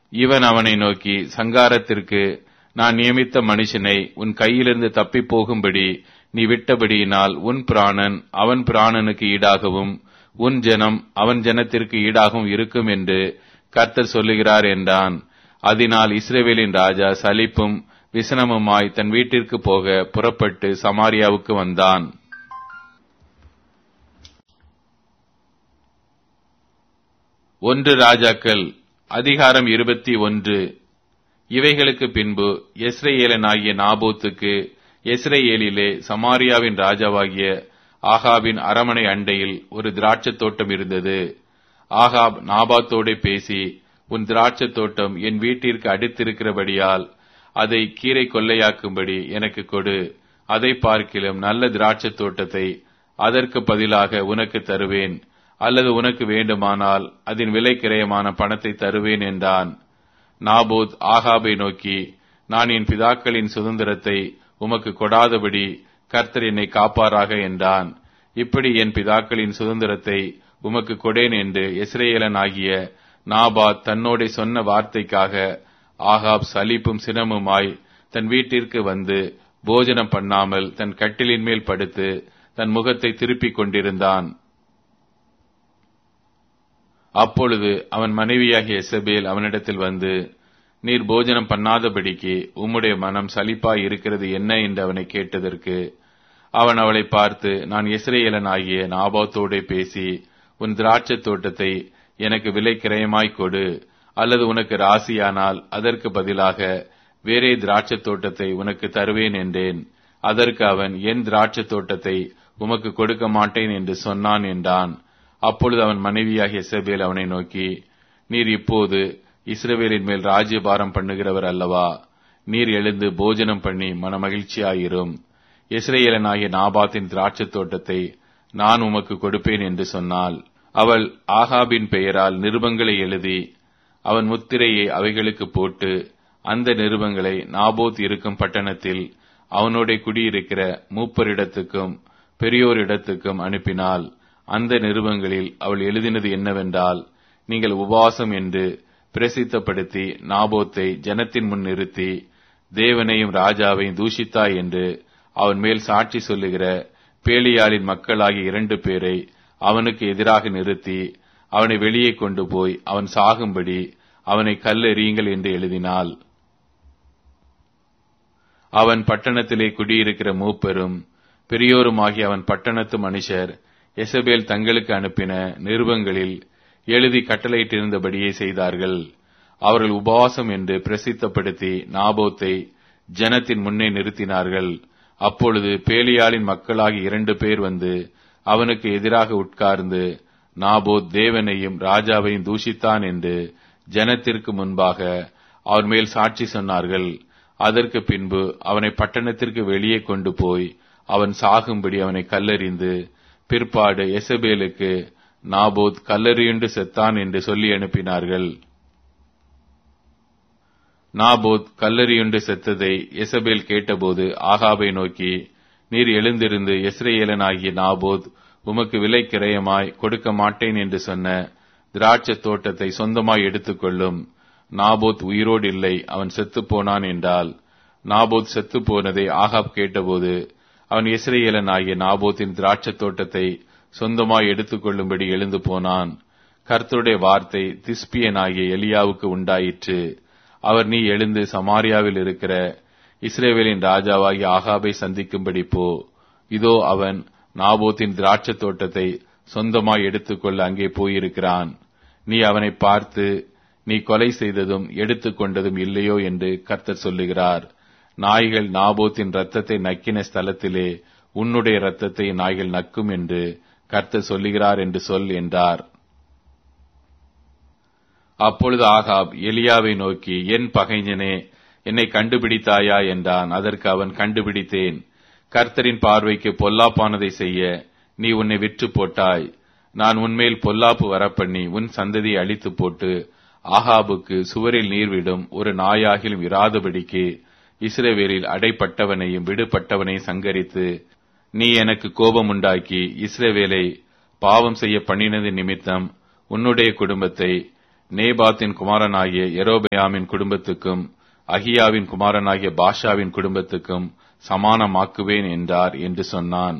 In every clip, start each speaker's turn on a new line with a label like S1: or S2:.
S1: இவன் அவனை நோக்கி சங்காரத்திற்கு நான் நியமித்த மனுஷனை உன் கையிலிருந்து தப்பிப் போகும்படி நீ விட்டபடியினால் உன் பிராணன் அவன் பிராணனுக்கு ஈடாகவும் உன் ஜனம் அவன் ஜனத்திற்கு ஈடாகவும் இருக்கும் என்று கர்த்தர் சொல்லுகிறார் என்றான் அதனால் இஸ்ரேவேலின் ராஜா சலிப்பும் விசனமுமாய் தன் வீட்டிற்கு போக புறப்பட்டு சமாரியாவுக்கு வந்தான் ஒன்று ராஜாக்கள் அதிகாரம் இருபத்தி ஒன்று இவைகளுக்கு பின்பு எஸ்ரேலேனாகிய நாபோத்துக்கு எஸ்ரேலிலே சமாரியாவின் ராஜாவாகிய ஆகாபின் அரமனை அண்டையில் ஒரு திராட்சத் தோட்டம் இருந்தது ஆகாப் நாபாத்தோடே பேசி உன் திராட்சத் தோட்டம் என் வீட்டிற்கு அடுத்திருக்கிறபடியால் அதை கீரை கொள்ளையாக்கும்படி எனக்கு கொடு அதை பார்க்கிலும் நல்ல திராட்சத் தோட்டத்தை அதற்கு பதிலாக உனக்கு தருவேன் அல்லது உனக்கு வேண்டுமானால் அதன் விலை கிரயமான பணத்தை தருவேன் என்றான் நாபோத் ஆகாபை நோக்கி நான் என் பிதாக்களின் சுதந்திரத்தை உமக்கு கொடாதபடி கர்த்தர் என்னை காப்பாராக என்றான் இப்படி என் பிதாக்களின் சுதந்திரத்தை உமக்கு கொடேன் என்று இஸ்ரேலன் ஆகிய நாபாத் தன்னோட சொன்ன வார்த்தைக்காக ஆகாப் சலிப்பும் சினமுமாய் தன் வீட்டிற்கு வந்து போஜனம் பண்ணாமல் தன் கட்டிலின் மேல் படுத்து தன் முகத்தை திருப்பிக் கொண்டிருந்தான் அப்பொழுது அவன் மனைவியாகிய எசபேல் அவனிடத்தில் வந்து நீர் போஜனம் பண்ணாதபடிக்கு உம்முடைய மனம் சலிப்பாய் இருக்கிறது என்ன என்று அவனை கேட்டதற்கு அவன் அவளை பார்த்து நான் இஸ்ரேலன் ஆகிய நாபாத்தோடே பேசி உன் திராட்சத் தோட்டத்தை எனக்கு விலை கிரயமாய் கொடு அல்லது உனக்கு ராசியானால் அதற்கு பதிலாக வேறே திராட்சத் தோட்டத்தை உனக்கு தருவேன் என்றேன் அதற்கு அவன் என் திராட்சத் தோட்டத்தை உமக்கு கொடுக்க மாட்டேன் என்று சொன்னான் என்றான் அப்பொழுது அவன் மனைவியாகிய எசபேல் அவனை நோக்கி நீர் இப்போது இஸ்ரவேலின் மேல் ராஜ்யபாரம் பண்ணுகிறவர் அல்லவா நீர் எழுந்து போஜனம் பண்ணி மனமகிழ்ச்சியாயிரும் இஸ்ரேலனாகிய நாபாத்தின் திராட்சத் தோட்டத்தை நான் உமக்கு கொடுப்பேன் என்று சொன்னாள் அவள் ஆகாபின் பெயரால் நிருபங்களை எழுதி அவன் முத்திரையை அவைகளுக்கு போட்டு அந்த நிருபங்களை நாபோத் இருக்கும் பட்டணத்தில் அவனோட குடியிருக்கிற மூப்பரிடத்துக்கும் பெரியோரிடத்துக்கும் அனுப்பினாள் அந்த நிருபங்களில் அவள் எழுதினது என்னவென்றால் நீங்கள் உபவாசம் என்று பிரசித்தப்படுத்தி நாபோத்தை ஜனத்தின் முன் நிறுத்தி தேவனையும் ராஜாவையும் தூஷித்தாய் என்று அவன் மேல் சாட்சி சொல்லுகிற பேலியாளின் மக்களாகிய இரண்டு பேரை அவனுக்கு எதிராக நிறுத்தி அவனை வெளியே கொண்டு போய் அவன் சாகும்படி அவனை கல்லெறியுங்கள் என்று எழுதினாள் அவன் பட்டணத்திலே குடியிருக்கிற மூப்பெரும் பெரியோருமாகிய அவன் பட்டணத்து மனுஷர் எசபேல் தங்களுக்கு அனுப்பின நிருபங்களில் எழுதி கட்டளையிட்டிருந்தபடியே செய்தார்கள் அவர்கள் உபவாசம் என்று பிரசித்தப்படுத்தி நாபோத்தை ஜனத்தின் முன்னே நிறுத்தினார்கள் அப்பொழுது பேலியாளின் மக்களாகி இரண்டு பேர் வந்து அவனுக்கு எதிராக உட்கார்ந்து நாபோத் தேவனையும் ராஜாவையும் தூஷித்தான் என்று ஜனத்திற்கு முன்பாக அவர் மேல் சாட்சி சொன்னார்கள் அதற்கு பின்பு அவனை பட்டணத்திற்கு வெளியே கொண்டு போய் அவன் சாகும்படி அவனை கல்லறிந்து பிற்பாடு எசபேலுக்கு நாபோத் கல்லறியுண்டு செத்தான் என்று சொல்லி அனுப்பினார்கள் நாபோத் கல்லறியுண்டு செத்ததை எசபேல் கேட்டபோது ஆகாபை நோக்கி நீர் எழுந்திருந்து எஸ்ரேலன் ஆகிய நாபோத் உமக்கு விலை கிரயமாய் கொடுக்க மாட்டேன் என்று சொன்ன திராட்சை தோட்டத்தை சொந்தமாய் எடுத்துக்கொள்ளும் நாபோத் உயிரோடு இல்லை அவன் செத்துப் போனான் என்றால் நாபோத் செத்துப் போனதை ஆகாப் கேட்டபோது அவன் இஸ்ரேலன் ஆகிய நாபோத்தின் திராட்சத் தோட்டத்தை சொந்தமாய் எடுத்துக்கொள்ளும்படி எழுந்து போனான் கர்த்தருடைய வார்த்தை திஸ்பியனாகிய எலியாவுக்கு உண்டாயிற்று அவர் நீ எழுந்து சமாரியாவில் இருக்கிற இஸ்ரேவேலின் ராஜாவாகிய ஆகாபை சந்திக்கும்படி போ இதோ அவன் நாபோத்தின் திராட்சத் தோட்டத்தை சொந்தமாய் எடுத்துக்கொள்ள அங்கே போயிருக்கிறான் நீ அவனை பார்த்து நீ கொலை செய்ததும் எடுத்துக்கொண்டதும் இல்லையோ என்று கர்த்தர் சொல்லுகிறார் நாய்கள் நாபோத்தின் ரத்தத்தை நக்கின ஸ்தலத்திலே உன்னுடைய ரத்தத்தை நாய்கள் நக்கும் என்று கர்த்தர் சொல்லுகிறார் என்று சொல் என்றார் அப்பொழுது ஆகாப் எலியாவை நோக்கி என் பகைஞனே என்னை கண்டுபிடித்தாயா என்றான் அதற்கு அவன் கண்டுபிடித்தேன் கர்த்தரின் பார்வைக்கு பொல்லாப்பானதை செய்ய நீ உன்னை விற்று போட்டாய் நான் உன்மேல் பொல்லாப்பு வரப்பண்ணி உன் சந்ததியை அழித்து போட்டு ஆகாபுக்கு சுவரில் நீர்விடும் ஒரு நாயாகிலும் இராதபடிக்கு இஸ்ரவேலில் அடைப்பட்டவனையும் விடுபட்டவனையும் சங்கரித்து நீ எனக்கு கோபம் உண்டாக்கி இஸ்ரவேலை பாவம் செய்ய பண்ணினது நிமித்தம் உன்னுடைய குடும்பத்தை நேபாத்தின் குமாரனாகிய எரோபயாமின் குடும்பத்துக்கும் அகியாவின் குமாரனாகிய பாஷாவின் குடும்பத்துக்கும் சமானமாக்குவேன் என்றார் என்று சொன்னான்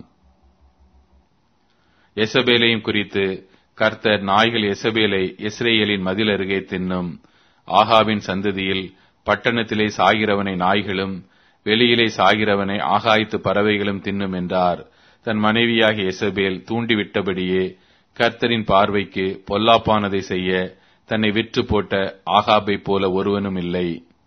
S1: எசபேலையும் குறித்து கர்த்தர் நாய்கள் எசபேலை இஸ்ரேலின் மதில் அருகே தின்னும் ஆகாவின் சந்ததியில் பட்டணத்திலே சாகிறவனை நாய்களும் வெளியிலே சாகிறவனை ஆகாயத்து பறவைகளும் தின்னும் என்றார் தன் மனைவியாகிய எசபேல் தூண்டிவிட்டபடியே கர்த்தரின் பார்வைக்கு பொல்லாப்பானதை செய்ய தன்னை விற்று போட்ட ஆகாபை போல ஒருவனும் இல்லை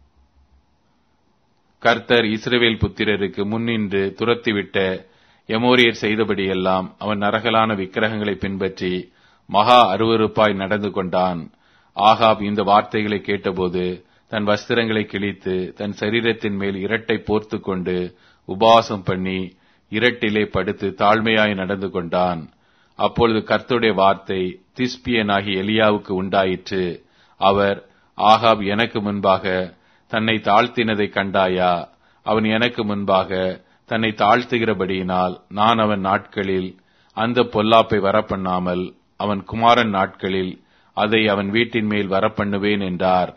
S1: கர்த்தர் இஸ்ரவேல் புத்திரருக்கு முன்னின்று துரத்திவிட்ட எமோரியர் செய்தபடியெல்லாம் அவன் நரகலான விக்கிரகங்களை பின்பற்றி மகா அருவருப்பாய் நடந்து கொண்டான் ஆகாப் இந்த வார்த்தைகளை கேட்டபோது தன் வஸ்திரங்களை கிழித்து தன் சரீரத்தின் மேல் இரட்டை போர்த்து கொண்டு உபவாசம் பண்ணி இரட்டிலே படுத்து தாழ்மையாய் நடந்து கொண்டான் அப்பொழுது கர்த்தருடைய வார்த்தை திஸ்பியனாகி எலியாவுக்கு உண்டாயிற்று அவர் ஆகாப் எனக்கு முன்பாக தன்னை தாழ்த்தினதை கண்டாயா அவன் எனக்கு முன்பாக தன்னை தாழ்த்துகிறபடியினால் நான் அவன் நாட்களில் அந்த பொல்லாப்பை வரப்பண்ணாமல் அவன் குமாரன் நாட்களில் அதை அவன் வீட்டின் மேல் வரப்பண்ணுவேன் என்றார்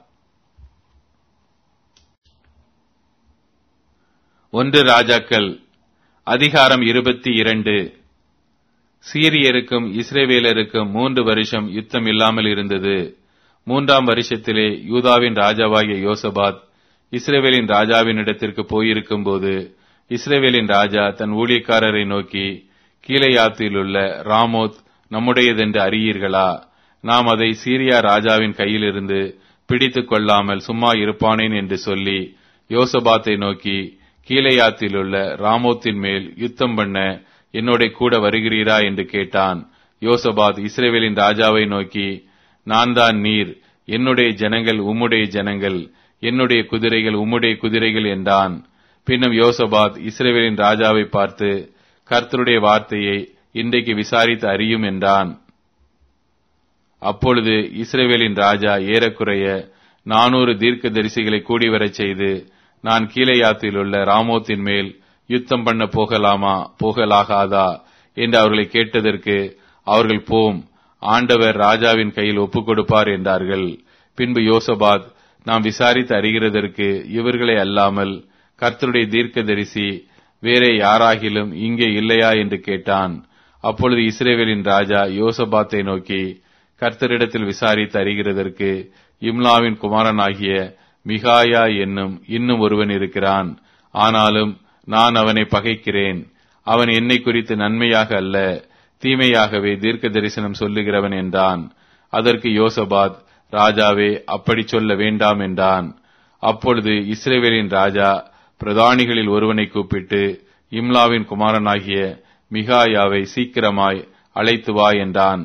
S1: ஒன்று ராஜாக்கள் அதிகாரம் இருபத்தி இரண்டு சீரியருக்கும் இஸ்ரேவேலருக்கும் மூன்று வருஷம் யுத்தம் இல்லாமல் இருந்தது மூன்றாம் வருஷத்திலே யூதாவின் ராஜாவாகிய யோசபாத் இஸ்ரேவேலின் ராஜாவின் இடத்திற்கு போயிருக்கும் போது இஸ்ரேவேலின் ராஜா தன் ஊழியக்காரரை நோக்கி கீழையாத்தில் உள்ள ராமோத் நம்முடையதென்று அறியீர்களா நாம் அதை சீரியா ராஜாவின் கையிலிருந்து பிடித்துக் கொள்ளாமல் சும்மா இருப்பானேன் என்று சொல்லி யோசபாத்தை நோக்கி கீழையாத்தில் உள்ள ராமோத்தின் மேல் யுத்தம் பண்ண என்னோட கூட வருகிறீரா என்று கேட்டான் யோசபாத் இஸ்ரேவேலின் ராஜாவை நோக்கி நான் தான் நீர் என்னுடைய ஜனங்கள் உம்முடைய ஜனங்கள் என்னுடைய குதிரைகள் உம்முடைய குதிரைகள் என்றான் பின்னும் யோசபாத் இஸ்ரேவேலின் ராஜாவை பார்த்து கர்த்தருடைய வார்த்தையை இன்றைக்கு விசாரித்து அறியும் என்றான் அப்பொழுது இஸ்ரேவேலின் ராஜா ஏறக்குறைய நானூறு தீர்க்க தரிசிகளை கூடிவரச் செய்து நான் கீழையாத்தில் உள்ள ராமோத்தின் மேல் யுத்தம் பண்ண போகலாமா போகலாகாதா என்று அவர்களை கேட்டதற்கு அவர்கள் போம் ஆண்டவர் ராஜாவின் கையில் ஒப்புக் கொடுப்பார் என்றார்கள் பின்பு யோசபாத் நாம் விசாரித்து அறிகிறதற்கு இவர்களை அல்லாமல் கர்த்தருடைய தீர்க்கதரிசி வேறே யாராகிலும் இங்கே இல்லையா என்று கேட்டான் அப்பொழுது இஸ்ரேவேலின் ராஜா யோசபாத்தை நோக்கி கர்த்தரிடத்தில் விசாரித்து அறிகிறதற்கு இம்லாவின் குமாரனாகிய மிகாயா என்னும் இன்னும் ஒருவன் இருக்கிறான் ஆனாலும் நான் அவனை பகைக்கிறேன் அவன் என்னை குறித்து நன்மையாக அல்ல தீமையாகவே தீர்க்க தரிசனம் சொல்லுகிறவன் என்றான் அதற்கு யோசபாத் ராஜாவே அப்படி சொல்ல வேண்டாம் என்றான் அப்பொழுது இஸ்ரேவேலின் ராஜா பிரதானிகளில் ஒருவனை கூப்பிட்டு இம்லாவின் குமாரனாகிய மிகாயாவை சீக்கிரமாய் அழைத்து வா என்றான்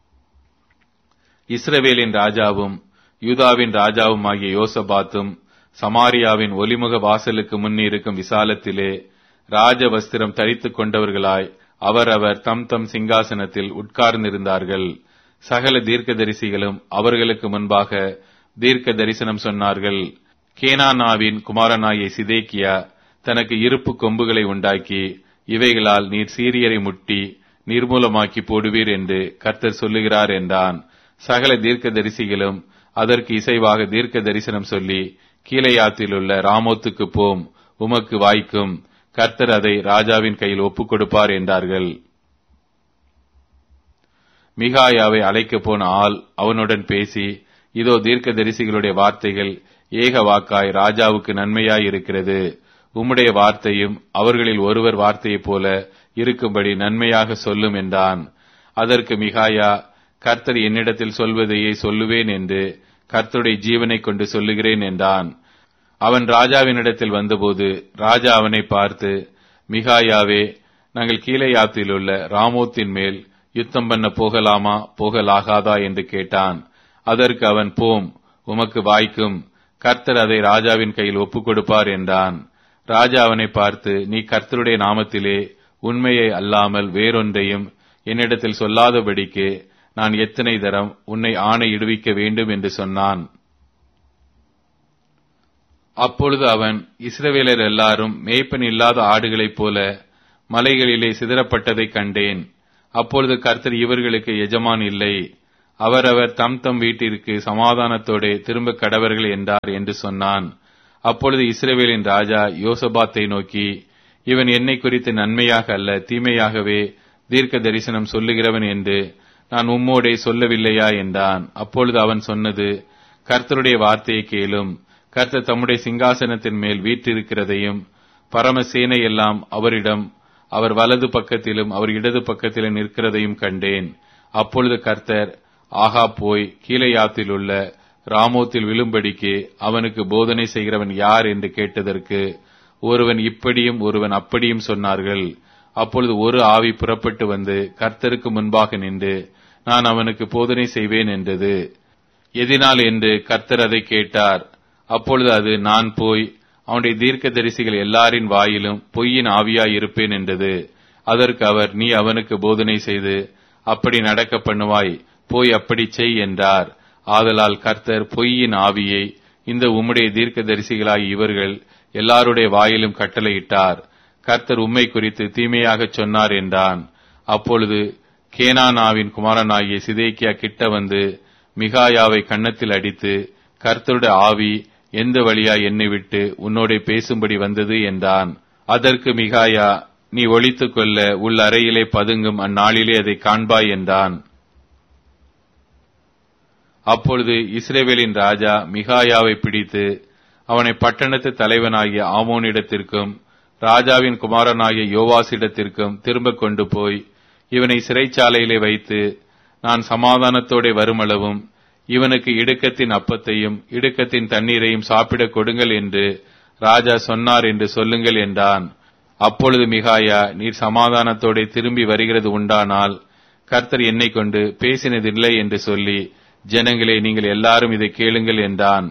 S1: இஸ்ரவேலின் ராஜாவும் யூதாவின் ராஜாவும் ஆகிய யோசபாத்தும் சமாரியாவின் ஒலிமுக வாசலுக்கு முன் இருக்கும் விசாலத்திலே ராஜ வஸ்திரம் தரித்துக் கொண்டவர்களாய் அவரவர் தம் தம் சிங்காசனத்தில் உட்கார்ந்திருந்தார்கள் சகல தீர்க்கதரிசிகளும் அவர்களுக்கு முன்பாக தீர்க்க தரிசனம் சொன்னார்கள் கேனானாவின் குமாரனாகிய சிதேக்கியா தனக்கு இருப்பு கொம்புகளை உண்டாக்கி இவைகளால் நீர் சீரியரை முட்டி நிர்மூலமாக்கி போடுவீர் என்று கர்த்தர் சொல்லுகிறார் என்றான் சகல தீர்க்க தரிசிகளும் அதற்கு இசைவாக தீர்க்க தரிசனம் சொல்லி கீழையாத்தில் உள்ள ராமோத்துக்கு போம் உமக்கு வாய்க்கும் கர்த்தர் அதை ராஜாவின் கையில் ஒப்புக் கொடுப்பார் என்றார்கள் மிகாயாவை அழைக்கப் போன ஆள் அவனுடன் பேசி இதோ தீர்க்க தரிசிகளுடைய வார்த்தைகள் ஏக வாக்காய் ராஜாவுக்கு நன்மையாய் இருக்கிறது உம்முடைய வார்த்தையும் அவர்களில் ஒருவர் வார்த்தையைப் போல இருக்கும்படி நன்மையாக சொல்லும் என்றான் அதற்கு மிகாயா கர்த்தர் என்னிடத்தில் சொல்வதையே சொல்லுவேன் என்று கர்த்தருடைய ஜீவனைக் கொண்டு சொல்லுகிறேன் என்றான் அவன் ராஜாவினிடத்தில் வந்தபோது ராஜா அவனை பார்த்து மிகாயாவே நாங்கள் கீழையாத்தில் உள்ள ராமோத்தின் மேல் யுத்தம் பண்ண போகலாமா போகலாகாதா என்று கேட்டான் அதற்கு அவன் போம் உமக்கு வாய்க்கும் கர்த்தர் அதை ராஜாவின் கையில் ஒப்புக் கொடுப்பார் என்றான் ராஜா அவனை பார்த்து நீ கர்த்தருடைய நாமத்திலே உண்மையை அல்லாமல் வேறொன்றையும் என்னிடத்தில் சொல்லாதபடிக்கு நான் எத்தனை தரம் உன்னை ஆணையிடுவிக்க வேண்டும் என்று சொன்னான் அப்பொழுது அவன் இஸ்ரவேலர் எல்லாரும் மேய்ப்பன் இல்லாத ஆடுகளைப் போல மலைகளிலே சிதறப்பட்டதைக் கண்டேன் அப்பொழுது கர்த்தர் இவர்களுக்கு எஜமான் இல்லை அவரவர் தம் தம் வீட்டிற்கு சமாதானத்தோடே திரும்ப கடவர்கள் என்றார் என்று சொன்னான் அப்பொழுது இஸ்ரேவேலின் ராஜா யோசபாத்தை நோக்கி இவன் என்னை குறித்து நன்மையாக அல்ல தீமையாகவே தீர்க்க தரிசனம் சொல்லுகிறவன் என்று நான் உம்மோடே சொல்லவில்லையா என்றான் அப்பொழுது அவன் சொன்னது கர்த்தருடைய வார்த்தையை கேளும் கர்த்தர் தம்முடைய சிங்காசனத்தின் மேல் வீற்றிருக்கிறதையும் பரமசேனை எல்லாம் அவரிடம் அவர் வலது பக்கத்திலும் அவர் இடது பக்கத்திலும் நிற்கிறதையும் கண்டேன் அப்பொழுது கர்த்தர் ஆகா போய் கீழையாத்தில் உள்ள ராமோத்தில் விழும்படிக்கு அவனுக்கு போதனை செய்கிறவன் யார் என்று கேட்டதற்கு ஒருவன் இப்படியும் ஒருவன் அப்படியும் சொன்னார்கள் அப்பொழுது ஒரு ஆவி புறப்பட்டு வந்து கர்த்தருக்கு முன்பாக நின்று நான் அவனுக்கு போதனை செய்வேன் என்றது எதினால் என்று கர்த்தர் அதை கேட்டார் அப்பொழுது அது நான் போய் அவனுடைய தீர்க்க தரிசிகள் எல்லாரின் வாயிலும் பொய்யின் ஆவியாய் இருப்பேன் என்றது அதற்கு அவர் நீ அவனுக்கு போதனை செய்து அப்படி நடக்க பண்ணுவாய் போய் அப்படி செய் என்றார் ஆதலால் கர்த்தர் பொய்யின் ஆவியை இந்த உம்முடைய தீர்க்க தரிசிகளாகி இவர்கள் எல்லாருடைய வாயிலும் கட்டளையிட்டார் கர்த்தர் உம்மை குறித்து தீமையாக சொன்னார் என்றான் அப்பொழுது கேனானாவின் குமாரனாகிய சிதேக்கியா கிட்ட வந்து மிகாயாவை கன்னத்தில் அடித்து கர்த்தருடைய ஆவி எந்த வழியா என்னை விட்டு உன்னோட பேசும்படி வந்தது என்றான் அதற்கு மிகாயா நீ ஒழித்துக் கொள்ள உள் அறையிலே பதுங்கும் அந்நாளிலே அதை காண்பாய் என்றான் அப்பொழுது இஸ்ரேவேலின் ராஜா மிகாயாவை பிடித்து அவனை பட்டணத்து தலைவனாகிய ஆமோனிடத்திற்கும் ராஜாவின் குமாரனாகிய யோவாசிடத்திற்கும் திரும்ப கொண்டு போய் இவனை சிறைச்சாலையிலே வைத்து நான் சமாதானத்தோടെ வருமளவும் இவனுக்கு இடுக்கத்தின் அப்பத்தையும் இடுக்கத்தின் தண்ணீரையும் சாப்பிடக் கொடுங்கள் என்று ராஜா சொன்னார் என்று சொல்லுங்கள் என்றான் அப்பொழுது மிகாயா நீர் சமாதானத்தோടെ திரும்பி வருகிறது உண்டானால் கர்த்தர் என்னை கொண்டு பேசினதில்லை என்று சொல்லி ஜனங்களே நீங்கள் எல்லாரும் இதை கேளுங்கள் என்றான்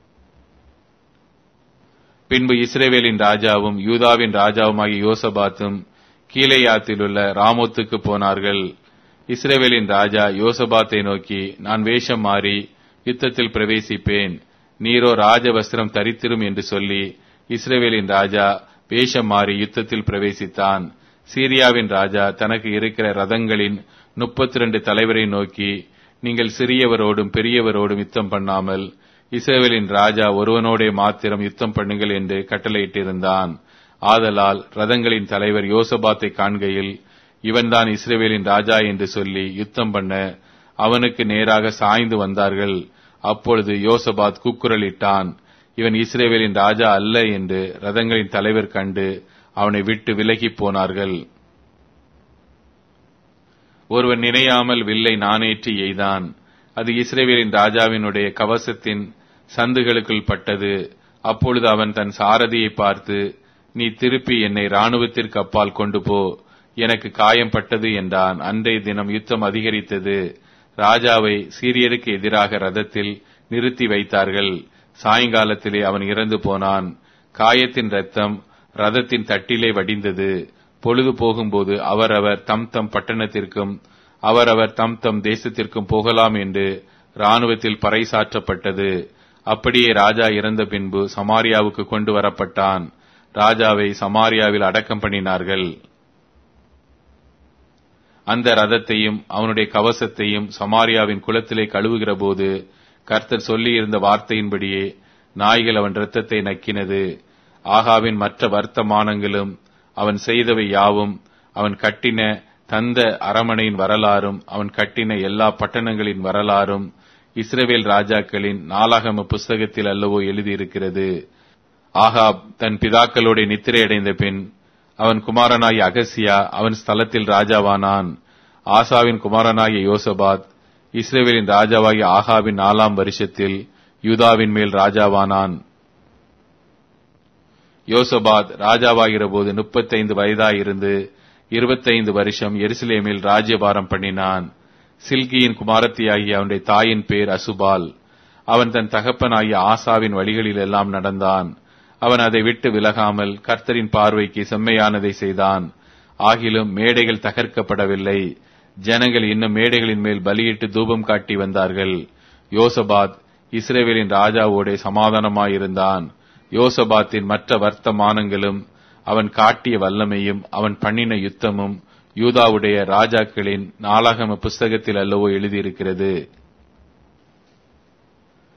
S1: பின்பு இஸ்ரேவேலின் ராஜாவும் யூதாவின் ராஜாவுமாகிய யோசபாத்தும் கீழேயாத்திலுள்ள ராமோத்துக்கு போனார்கள் இஸ்ரேவேலின் ராஜா யோசபாத்தை நோக்கி நான் வேஷம் மாறி யுத்தத்தில் பிரவேசிப்பேன் நீரோ ராஜ வஸ்திரம் தரித்திரும் என்று சொல்லி இஸ்ரேவேலின் ராஜா வேஷம் மாறி யுத்தத்தில் பிரவேசித்தான் சீரியாவின் ராஜா தனக்கு இருக்கிற ரதங்களின் முப்பத்தி ரெண்டு தலைவரை நோக்கி நீங்கள் சிறியவரோடும் பெரியவரோடும் யுத்தம் பண்ணாமல் இஸ்ரேவேலின் ராஜா ஒருவனோடே மாத்திரம் யுத்தம் பண்ணுங்கள் என்று கட்டளையிட்டிருந்தான் ஆதலால் ரதங்களின் தலைவர் யோசபாத்தை காண்கையில் இவன்தான் இஸ்ரேவேலின் ராஜா என்று சொல்லி யுத்தம் பண்ண அவனுக்கு நேராக சாய்ந்து வந்தார்கள் அப்பொழுது யோசபாத் கூக்குரலிட்டான் இவன் இஸ்ரேவேலின் ராஜா அல்ல என்று ரதங்களின் தலைவர் கண்டு அவனை விட்டு விலகி போனார்கள் ஒருவன் நினையாமல் வில்லை நானேற்றி எய்தான் அது இஸ்ரேவேலின் ராஜாவினுடைய கவசத்தின் சந்துகளுக்குள் பட்டது அப்பொழுது அவன் தன் சாரதியை பார்த்து நீ திருப்பி என்னை ராணுவத்திற்கு அப்பால் கொண்டு போ எனக்கு காயம் பட்டது என்றான் அன்றைய தினம் யுத்தம் அதிகரித்தது ராஜாவை சீரியருக்கு எதிராக ரதத்தில் நிறுத்தி வைத்தார்கள் சாயங்காலத்திலே அவன் இறந்து போனான் காயத்தின் ரத்தம் ரதத்தின் தட்டிலே வடிந்தது பொழுது போகும்போது அவரவர் தம் தம் பட்டணத்திற்கும் அவரவர் தம் தம் தேசத்திற்கும் போகலாம் என்று இராணுவத்தில் பறைசாற்றப்பட்டது அப்படியே ராஜா இறந்த பின்பு சமாரியாவுக்கு கொண்டு வரப்பட்டான் ராஜாவை சமாரியாவில் அடக்கம் பண்ணினார்கள் அந்த ரதத்தையும் அவனுடைய கவசத்தையும் சமாரியாவின் குளத்திலே கழுவுகிற போது கர்த்தர் சொல்லியிருந்த வார்த்தையின்படியே நாய்கள் அவன் இரத்தத்தை நக்கினது ஆகாவின் மற்ற வர்த்தமானங்களும் அவன் செய்தவை யாவும் அவன் கட்டின தந்த அரமனையின் வரலாறும் அவன் கட்டின எல்லா பட்டணங்களின் வரலாறும் இஸ்ரவேல் ராஜாக்களின் நாளாகம புஸ்தகத்தில் அல்லவோ எழுதியிருக்கிறது ஆகாப் தன் பிதாக்களோட நித்திரையடைந்த பின் அவன் குமாரனாகிய அகசியா அவன் ஸ்தலத்தில் ராஜாவானான் ஆசாவின் குமாரனாகிய யோசபாத் இஸ்ரேவேலின் ராஜாவாகிய ஆகாவின் நாலாம் வருஷத்தில் யூதாவின் மேல் ராஜாவானான் யோசபாத் ராஜாவாகிற போது முப்பத்தைந்து வயதாயிருந்து இருபத்தைந்து வருஷம் எருசலேமில் ராஜ்யபாரம் பண்ணினான் சில்கியின் குமாரத்தியாகிய அவனுடைய தாயின் பேர் அசுபால் அவன் தன் தகப்பனாகிய ஆசாவின் வழிகளில் எல்லாம் நடந்தான் அவன் அதை விட்டு விலகாமல் கர்த்தரின் பார்வைக்கு செம்மையானதை செய்தான் ஆகிலும் மேடைகள் தகர்க்கப்படவில்லை ஜனங்கள் இன்னும் மேடைகளின் மேல் பலியிட்டு தூபம் காட்டி வந்தார்கள் யோசபாத் இஸ்ரேவேலின் ராஜாவோட சமாதானமாயிருந்தான் யோசபாத்தின் மற்ற வர்த்தமானங்களும் அவன் காட்டிய வல்லமையும் அவன் பண்ணின யுத்தமும் யூதாவுடைய ராஜாக்களின் நாளாகம புஸ்தகத்தில் அல்லவோ எழுதியிருக்கிறது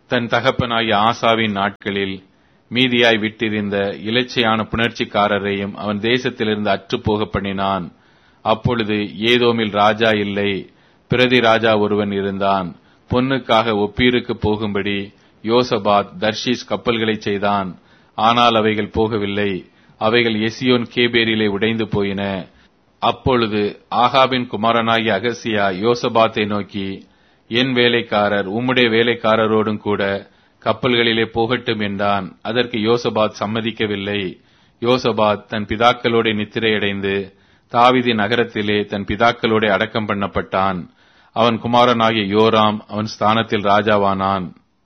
S1: தன் தகப்பனாகிய ஆசாவின் நாட்களில் மீதியாய் விட்டிருந்த இலச்சையான புணர்ச்சிக்காரரையும் அவன் தேசத்திலிருந்து அற்றுப்போக பண்ணினான் அப்பொழுது ஏதோமில் ராஜா இல்லை பிரதி ராஜா ஒருவன் இருந்தான் பொன்னுக்காக ஒப்பீருக்கு போகும்படி யோசபாத் தர்ஷீஸ் கப்பல்களை செய்தான் ஆனால் அவைகள் போகவில்லை அவைகள் எசியோன் கேபேரிலே உடைந்து போயின அப்பொழுது ஆகாபின் குமாரனாகிய அகசியா யோசபாத்தை நோக்கி என் வேலைக்காரர் உம்முடைய வேலைக்காரரோடும் கூட கப்பல்களிலே போகட்டும் என்றான் அதற்கு யோசபாத் சம்மதிக்கவில்லை யோசபாத் தன் பிதாக்களோட நித்திரையடைந்து தாவிதி நகரத்திலே தன் பிதாக்களோட அடக்கம் பண்ணப்பட்டான் அவன் குமாரனாகிய யோராம் அவன் ஸ்தானத்தில் ராஜாவானான்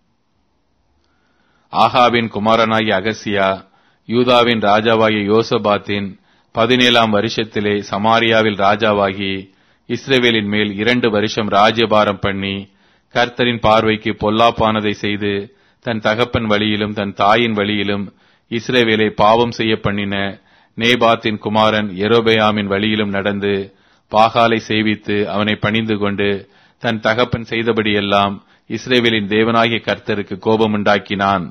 S1: ஆகாவின் குமாரனாகிய அகசியா யூதாவின் ராஜாவாகிய யோசபாத்தின் பதினேழாம் வருஷத்திலே சமாரியாவில் ராஜாவாகி இஸ்ரேவேலின் மேல் இரண்டு வருஷம் ராஜ்யபாரம் பண்ணி கர்த்தரின் பார்வைக்கு பொல்லாப்பானதை செய்து தன் தகப்பன் வழியிலும் தன் தாயின் வழியிலும் இஸ்ரேவேலை பாவம் செய்ய பண்ணின நேபாத்தின் குமாரன் எரோபயாமின் வழியிலும் நடந்து பாகாலை சேவித்து அவனை பணிந்து கொண்டு தன் தகப்பன் செய்தபடியெல்லாம் இஸ்ரேவேலின் தேவனாகிய கர்த்தருக்கு கோபமுண்டாக்கினான்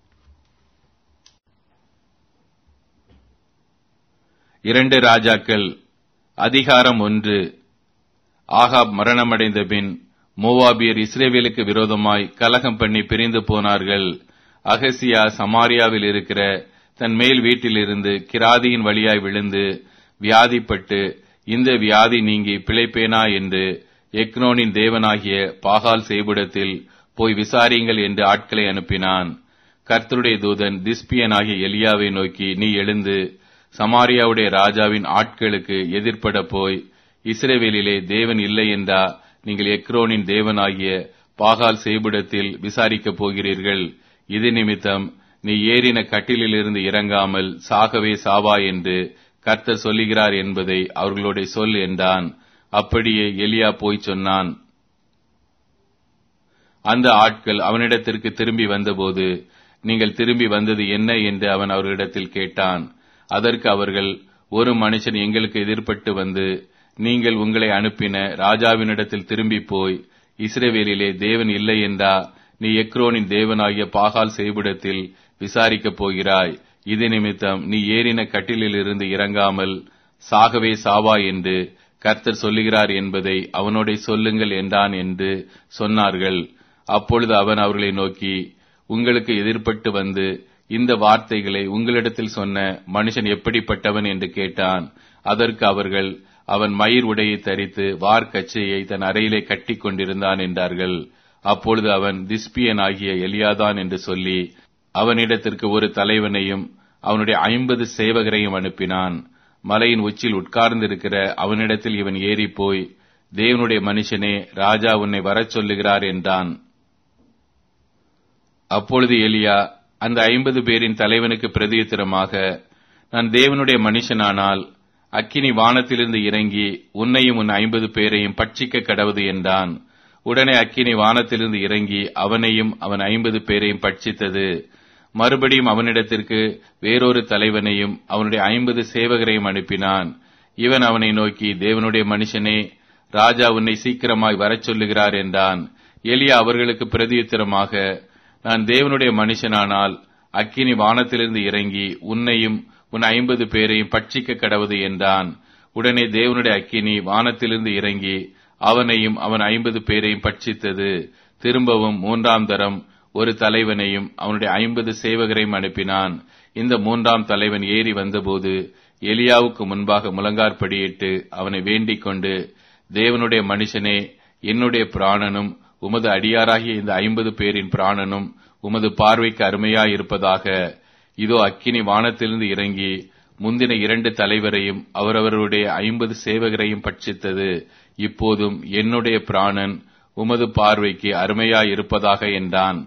S1: இரண்டு ராஜாக்கள் அதிகாரம் ஒன்று ஆகாப் மரணமடைந்த பின் மோவாபியர் இஸ்ரேவேலுக்கு விரோதமாய் கலகம் பண்ணி பிரிந்து போனார்கள் அகசியா சமாரியாவில் இருக்கிற தன் மேல் வீட்டிலிருந்து கிராதியின் வழியாய் விழுந்து வியாதிப்பட்டு இந்த வியாதி நீங்கி பிழைப்பேனா என்று எக்னோனின் தேவனாகிய பாகால் செய்புடத்தில் போய் விசாரியுங்கள் என்று ஆட்களை அனுப்பினான் கர்த்தருடைய தூதன் திஸ்பியனாகிய எலியாவை நோக்கி நீ எழுந்து சமாரியாவுடைய ராஜாவின் ஆட்களுக்கு எதிர்ப்பட போய் இஸ்ரேவேலிலே தேவன் இல்லை என்றா நீங்கள் எக்ரோனின் தேவனாகிய பாகால் செய்புடத்தில் விசாரிக்கப் போகிறீர்கள் இது நிமித்தம் நீ ஏறின கட்டிலிலிருந்து இறங்காமல் சாகவே சாவா என்று கர்த்தர் சொல்லுகிறார் என்பதை அவர்களோட சொல் என்றான் அப்படியே எலியா போய் சொன்னான் அந்த ஆட்கள் அவனிடத்திற்கு திரும்பி வந்தபோது நீங்கள் திரும்பி வந்தது என்ன என்று அவன் அவர்களிடத்தில் கேட்டான் அதற்கு அவர்கள் ஒரு மனுஷன் எங்களுக்கு எதிர்பட்டு வந்து நீங்கள் உங்களை அனுப்பின ராஜாவினிடத்தில் திரும்பி போய் இஸ்ரேவேலிலே தேவன் இல்லை என்றா நீ எக்ரோனின் தேவனாகிய பாகால் செய்பிடத்தில் விசாரிக்கப் போகிறாய் இது நிமித்தம் நீ ஏறின கட்டிலிலிருந்து இறங்காமல் சாகவே சாவா என்று கர்த்தர் சொல்லுகிறார் என்பதை அவனோட சொல்லுங்கள் என்றான் என்று சொன்னார்கள் அப்பொழுது அவன் அவர்களை நோக்கி உங்களுக்கு எதிர்பட்டு வந்து இந்த வார்த்தைகளை உங்களிடத்தில் சொன்ன மனுஷன் எப்படிப்பட்டவன் என்று கேட்டான் அதற்கு அவர்கள் அவன் மயிர் உடையை தரித்து வார்க்கச்சையை தன் அறையிலே கட்டி கொண்டிருந்தான் என்றார்கள் அப்பொழுது அவன் திஸ்பியன் ஆகிய எலியாதான் என்று சொல்லி அவனிடத்திற்கு ஒரு தலைவனையும் அவனுடைய ஐம்பது சேவகரையும் அனுப்பினான் மலையின் உச்சியில் உட்கார்ந்திருக்கிற அவனிடத்தில் இவன் ஏறி போய் தேவனுடைய மனுஷனே ராஜா உன்னை வரச் சொல்லுகிறார் என்றான் அப்பொழுது எலியா அந்த ஐம்பது பேரின் தலைவனுக்கு பிரதியுத்தரமாக நான் தேவனுடைய மனுஷனானால் அக்கினி வானத்திலிருந்து இறங்கி உன்னையும் உன் ஐம்பது பேரையும் பட்சிக்க கடவுது என்றான் உடனே அக்கினி வானத்திலிருந்து இறங்கி அவனையும் அவன் ஐம்பது பேரையும் பட்சித்தது மறுபடியும் அவனிடத்திற்கு வேறொரு தலைவனையும் அவனுடைய ஐம்பது சேவகரையும் அனுப்பினான் இவன் அவனை நோக்கி தேவனுடைய மனுஷனே ராஜா உன்னை சீக்கிரமாய் வரச் சொல்லுகிறார் என்றான் எலியா அவர்களுக்கு பிரதியுத்தரமாக நான் தேவனுடைய மனுஷனானால் அக்கினி வானத்திலிருந்து இறங்கி உன்னையும் உன் ஐம்பது பேரையும் பட்சிக்க கடவுது என்றான் உடனே தேவனுடைய அக்கினி வானத்திலிருந்து இறங்கி அவனையும் அவன் ஐம்பது பேரையும் பட்சித்தது திரும்பவும் மூன்றாம் தரம் ஒரு தலைவனையும் அவனுடைய ஐம்பது சேவகரையும் அனுப்பினான் இந்த மூன்றாம் தலைவன் ஏறி வந்தபோது எலியாவுக்கு முன்பாக முழங்கார்படியிட்டு அவனை வேண்டிக் கொண்டு தேவனுடைய மனுஷனே என்னுடைய பிராணனும் உமது அடியாராகிய இந்த ஐம்பது பேரின் பிராணனும் உமது பார்வைக்கு அருமையாயிருப்பதாக இதோ அக்கினி வானத்திலிருந்து இறங்கி முந்தின இரண்டு தலைவரையும் அவரவருடைய ஐம்பது சேவகரையும் பட்சித்தது இப்போதும் என்னுடைய பிராணன் உமது பார்வைக்கு அருமையாயிருப்பதாக என்றான்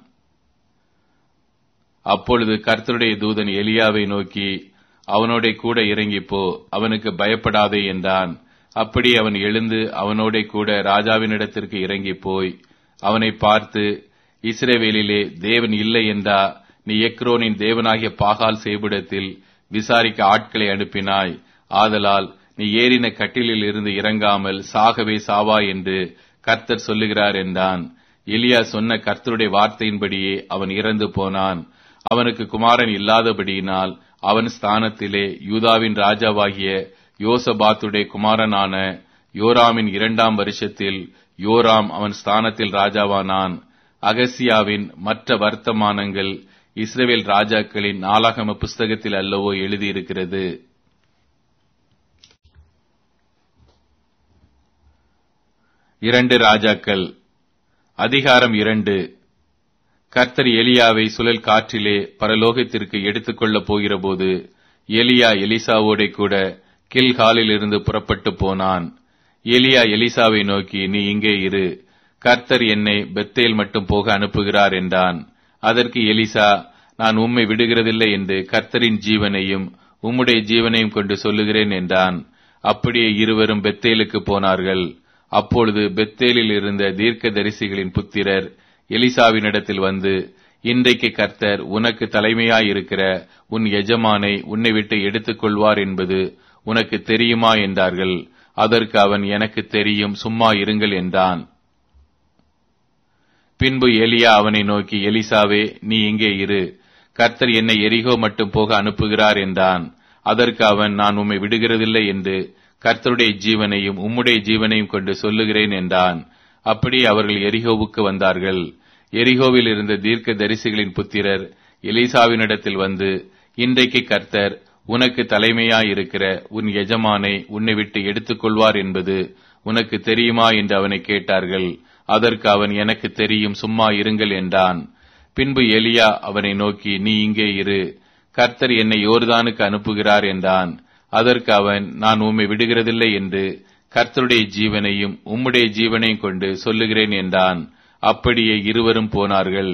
S1: அப்பொழுது கர்த்தருடைய தூதன் எலியாவை நோக்கி அவனோட கூட இறங்கி போ அவனுக்கு பயப்படாதே என்றான் அப்படி அவன் எழுந்து அவனோட கூட ராஜாவினிடத்திற்கு இறங்கி போய் அவனை பார்த்து இஸ்ரேவேலிலே தேவன் இல்லை என்றா நீ எக்ரோனின் தேவனாகிய பாகால் செய்பிடத்தில் விசாரிக்க ஆட்களை அனுப்பினாய் ஆதலால் நீ ஏறின கட்டிலில் இருந்து இறங்காமல் சாகவே சாவா என்று கர்த்தர் சொல்லுகிறார் என்றான் எலியா சொன்ன கர்த்தருடைய வார்த்தையின்படியே அவன் இறந்து போனான் அவனுக்கு குமாரன் இல்லாதபடியினால் அவன் ஸ்தானத்திலே யூதாவின் ராஜாவாகிய யோசபாத்துடைய குமாரனான யோராமின் இரண்டாம் வருஷத்தில் யோராம் அவன் ஸ்தானத்தில் ராஜாவானான் அகசியாவின் மற்ற வர்த்தமானங்கள் இஸ்ரேல் ராஜாக்களின் நாளாகம புஸ்தகத்தில் அல்லவோ எழுதியிருக்கிறது இரண்டு ராஜாக்கள் அதிகாரம் இரண்டு கர்த்தர் எலியாவை சுழல் காற்றிலே பரலோகத்திற்கு எடுத்துக்கொள்ளப் போகிறபோது எலியா எலிசாவோட கூட கில்காலில் இருந்து புறப்பட்டு போனான் எலியா எலிசாவை நோக்கி நீ இங்கே இரு கர்த்தர் என்னை பெத்தேல் மட்டும் போக அனுப்புகிறார் என்றான் அதற்கு எலிசா நான் உம்மை விடுகிறதில்லை என்று கர்த்தரின் ஜீவனையும் உம்முடைய ஜீவனையும் கொண்டு சொல்லுகிறேன் என்றான் அப்படியே இருவரும் பெத்தேலுக்கு போனார்கள் அப்பொழுது பெத்தேலில் இருந்த தீர்க்க தரிசிகளின் புத்திரர் எலிசாவினிடத்தில் வந்து இன்றைக்கு கர்த்தர் உனக்கு தலைமையாயிருக்கிற உன் எஜமானை உன்னை விட்டு எடுத்துக் கொள்வார் என்பது உனக்கு தெரியுமா என்றார்கள் அதற்கு அவன் எனக்கு தெரியும் சும்மா இருங்கள் என்றான் பின்பு எலியா அவனை நோக்கி எலிசாவே நீ இங்கே இரு கர்த்தர் என்னை எரிகோ மட்டும் போக அனுப்புகிறார் என்றான் அதற்கு அவன் நான் உம்மை விடுகிறதில்லை என்று கர்த்தருடைய ஜீவனையும் உம்முடைய ஜீவனையும் கொண்டு சொல்லுகிறேன் என்றான் அப்படி அவர்கள் எரிகோவுக்கு வந்தார்கள் எரிகோவில் இருந்த தீர்க்க தரிசிகளின் புத்திரர் எலிசாவினிடத்தில் வந்து இன்றைக்கு கர்த்தர் உனக்கு தலைமையாயிருக்கிற உன் எஜமானை உன்னை விட்டு எடுத்துக்கொள்வார் என்பது உனக்கு தெரியுமா என்று அவனை கேட்டார்கள் அதற்கு அவன் எனக்கு தெரியும் சும்மா இருங்கள் என்றான் பின்பு எலியா அவனை நோக்கி நீ இங்கே இரு கர்த்தர் என்னை யோர்தானுக்கு அனுப்புகிறார் என்றான் அதற்கு அவன் நான் உம்மை விடுகிறதில்லை என்று கர்த்தருடைய ஜீவனையும் உம்முடைய ஜீவனையும் கொண்டு சொல்லுகிறேன் என்றான் அப்படியே இருவரும் போனார்கள்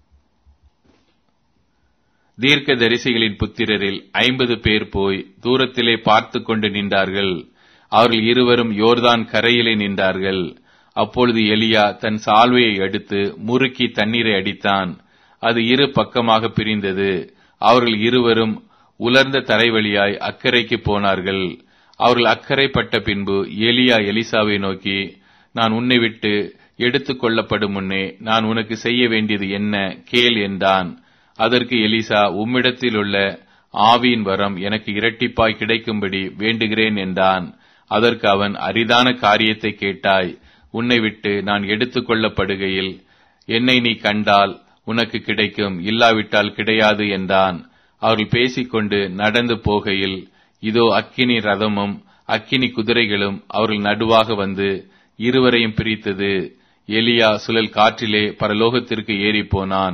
S1: தீர்க்க தரிசிகளின் புத்திரரில் ஐம்பது பேர் போய் தூரத்திலே பார்த்து கொண்டு நின்றார்கள் அவர்கள் இருவரும் யோர்தான் கரையிலே நின்றார்கள் அப்பொழுது எலியா தன் சால்வையை எடுத்து முறுக்கி தண்ணீரை அடித்தான் அது இரு பக்கமாக பிரிந்தது அவர்கள் இருவரும் உலர்ந்த தரைவழியாய் அக்கறைக்கு போனார்கள் அவர்கள் அக்கறைப்பட்ட பின்பு எலியா எலிசாவை நோக்கி நான் உன்னை விட்டு எடுத்துக் கொள்ளப்படும் முன்னே நான் உனக்கு செய்ய வேண்டியது என்ன கேள் என்றான் அதற்கு எலிசா உம்மிடத்தில் உள்ள ஆவியின் வரம் எனக்கு இரட்டிப்பாய் கிடைக்கும்படி வேண்டுகிறேன் என்றான் அதற்கு அவன் அரிதான காரியத்தை கேட்டாய் உன்னை விட்டு நான் எடுத்துக் கொள்ளப்படுகையில் என்னை நீ கண்டால் உனக்கு கிடைக்கும் இல்லாவிட்டால் கிடையாது என்றான் அவர்கள் பேசிக்கொண்டு நடந்து போகையில் இதோ அக்கினி ரதமும் அக்கினி குதிரைகளும் அவர்கள் நடுவாக வந்து இருவரையும் பிரித்தது எலியா சுழல் காற்றிலே பரலோகத்திற்கு ஏறி போனான்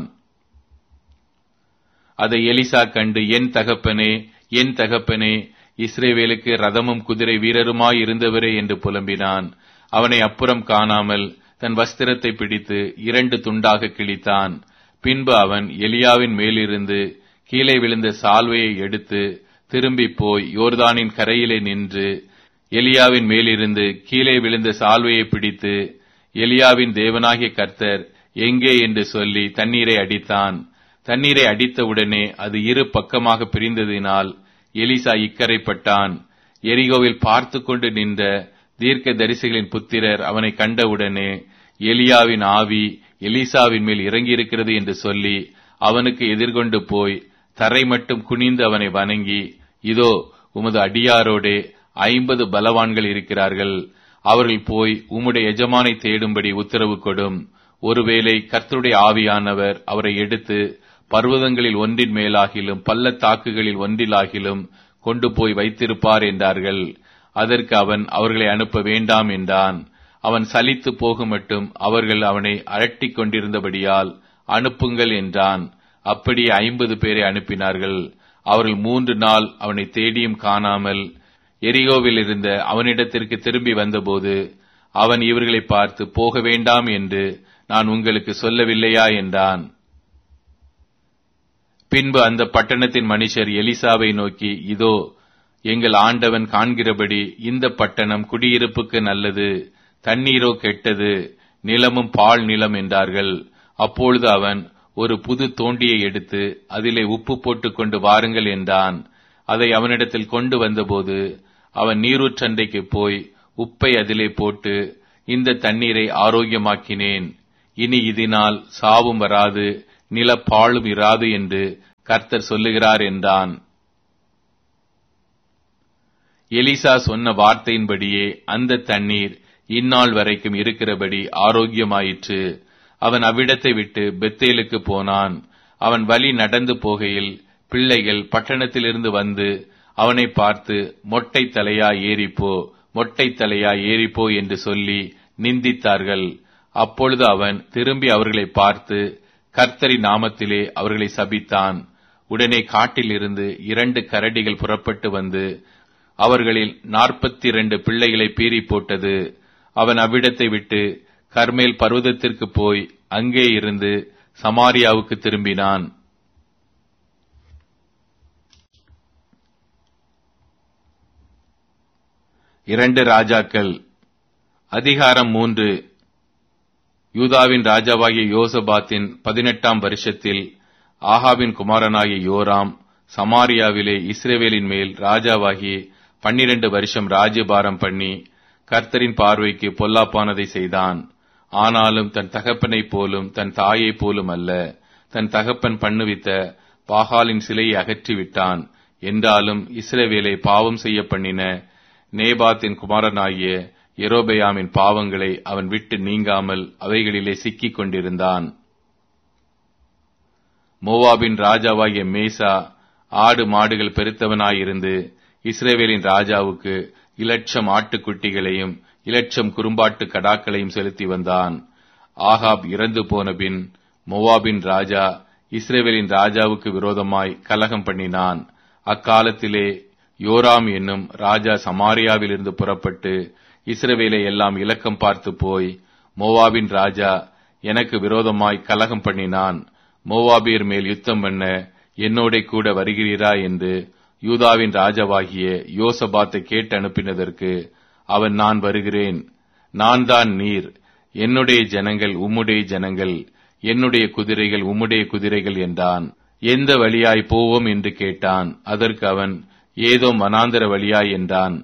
S1: அதை எலிசா கண்டு என் தகப்பனே என் தகப்பனே இஸ்ரேவேலுக்கு ரதமும் குதிரை வீரருமாய் இருந்தவரே என்று புலம்பினான் அவனை அப்புறம் காணாமல் தன் வஸ்திரத்தை பிடித்து இரண்டு துண்டாக கிழித்தான் பின்பு அவன் எலியாவின் மேலிருந்து கீழே விழுந்த சால்வையை எடுத்து திரும்பி போய் யோர்தானின் கரையிலே நின்று எலியாவின் மேலிருந்து கீழே விழுந்த சால்வையை பிடித்து எலியாவின் தேவனாகிய கர்த்தர் எங்கே என்று சொல்லி தண்ணீரை அடித்தான் தண்ணீரை அடித்தவுடனே அது இரு பக்கமாக பிரிந்ததினால் எலிசா இக்கரைப்பட்டான் எரிகோவில் பார்த்து கொண்டு நின்ற தீர்க்க தரிசிகளின் புத்திரர் அவனை கண்டவுடனே எலியாவின் ஆவி எலிசாவின் மேல் இறங்கியிருக்கிறது என்று சொல்லி அவனுக்கு எதிர்கொண்டு போய் தரை மட்டும் குனிந்து அவனை வணங்கி இதோ உமது அடியாரோடே ஐம்பது பலவான்கள் இருக்கிறார்கள் அவர்கள் போய் உம்முடைய எஜமானை தேடும்படி உத்தரவு கொடும் ஒருவேளை கர்த்தருடைய ஆவியானவர் அவரை எடுத்து பர்வதங்களில் ஒன்றின் மேலாகிலும் பள்ளத்தாக்குகளில் ஒன்றிலாகிலும் கொண்டு போய் வைத்திருப்பார் என்றார்கள் அதற்கு அவன் அவர்களை அனுப்ப வேண்டாம் என்றான் அவன் சலித்து போகும் மட்டும் அவர்கள் அவனை அரட்டிக் கொண்டிருந்தபடியால் அனுப்புங்கள் என்றான் அப்படி ஐம்பது பேரை அனுப்பினார்கள் அவர்கள் மூன்று நாள் அவனை தேடியும் காணாமல் எரிகோவில் இருந்த அவனிடத்திற்கு திரும்பி வந்தபோது அவன் இவர்களை பார்த்து போக வேண்டாம் என்று நான் உங்களுக்கு சொல்லவில்லையா என்றான் பின்பு அந்த பட்டணத்தின் மனுஷர் எலிசாவை நோக்கி இதோ எங்கள் ஆண்டவன் காண்கிறபடி இந்த பட்டணம் குடியிருப்புக்கு நல்லது தண்ணீரோ கெட்டது நிலமும் பால் நிலம் என்றார்கள் அப்பொழுது அவன் ஒரு புது தோண்டியை எடுத்து அதிலே உப்பு போட்டுக் கொண்டு வாருங்கள் என்றான் அதை அவனிடத்தில் கொண்டு வந்தபோது அவன் நீரூற்றண்டைக்கு போய் உப்பை அதிலே போட்டு இந்த தண்ணீரை ஆரோக்கியமாக்கினேன் இனி இதனால் சாவும் வராது நிலப்பாழும் இராது என்று கர்த்தர் சொல்லுகிறார் என்றான் எலிசா சொன்ன வார்த்தையின்படியே அந்த தண்ணீர் இந்நாள் வரைக்கும் இருக்கிறபடி ஆரோக்கியமாயிற்று அவன் அவ்விடத்தை விட்டு பெத்தேலுக்கு போனான் அவன் வழி நடந்து போகையில் பிள்ளைகள் பட்டணத்திலிருந்து வந்து அவனை பார்த்து மொட்டை தலையா ஏறிப்போ மொட்டை தலையா ஏறிப்போ என்று சொல்லி நிந்தித்தார்கள் அப்பொழுது அவன் திரும்பி அவர்களை பார்த்து கர்த்தரி நாமத்திலே அவர்களை சபித்தான் உடனே காட்டிலிருந்து இரண்டு கரடிகள் புறப்பட்டு வந்து அவர்களில் நாற்பத்தி இரண்டு பிள்ளைகளை பீறி போட்டது அவன் அவ்விடத்தை விட்டு கர்மேல் பர்வதத்திற்கு போய் அங்கே இருந்து சமாரியாவுக்கு திரும்பினான் இரண்டு ராஜாக்கள் அதிகாரம் மூன்று யூதாவின் ராஜாவாகிய யோசபாத்தின் பதினெட்டாம் வருஷத்தில் ஆகாவின் குமாரனாகிய யோராம் சமாரியாவிலே இஸ்ரேவேலின் மேல் ராஜாவாகி பன்னிரண்டு வருஷம் ராஜ்யபாரம் பண்ணி கர்த்தரின் பார்வைக்கு பொல்லாப்பானதை செய்தான் ஆனாலும் தன் தகப்பனைப் போலும் தன் தாயைப் போலும் அல்ல தன் தகப்பன் பண்ணுவித்த பாகாலின் சிலையை அகற்றிவிட்டான் என்றாலும் இஸ்ரவேலை பாவம் செய்ய பண்ணின நேபாத்தின் குமாரனாகிய எரோபெயாமின் பாவங்களை அவன் விட்டு நீங்காமல் அவைகளிலே சிக்கிக் கொண்டிருந்தான் மோவாபின் ராஜாவாகிய மேசா ஆடு மாடுகள் பெருத்தவனாயிருந்து இஸ்ரேவேலின் ராஜாவுக்கு இலட்சம் ஆட்டுக்குட்டிகளையும் இலட்சம் குறும்பாட்டு கடாக்களையும் செலுத்தி வந்தான் ஆகாப் இறந்து போனபின் மோவாபின் ராஜா இஸ்ரேவேலின் ராஜாவுக்கு விரோதமாய் கலகம் பண்ணினான் அக்காலத்திலே யோராம் என்னும் ராஜா சமாரியாவிலிருந்து புறப்பட்டு இஸ்ரவேலை எல்லாம் இலக்கம் பார்த்து போய் மோவாபின் ராஜா எனக்கு விரோதமாய் கலகம் பண்ணினான் மோவாபியர் மேல் யுத்தம் பண்ண என்னோட கூட வருகிறீரா என்று யூதாவின் ராஜாவாகிய யோசபாத்தை கேட்டு அனுப்பினதற்கு அவன் நான் வருகிறேன் நான் தான் நீர் என்னுடைய ஜனங்கள் உம்முடைய ஜனங்கள் என்னுடைய குதிரைகள் உம்முடைய குதிரைகள் என்றான் எந்த வழியாய் போவோம் என்று கேட்டான் அதற்கு அவன் ஏதோ மனாந்தர வழியாய் என்றான்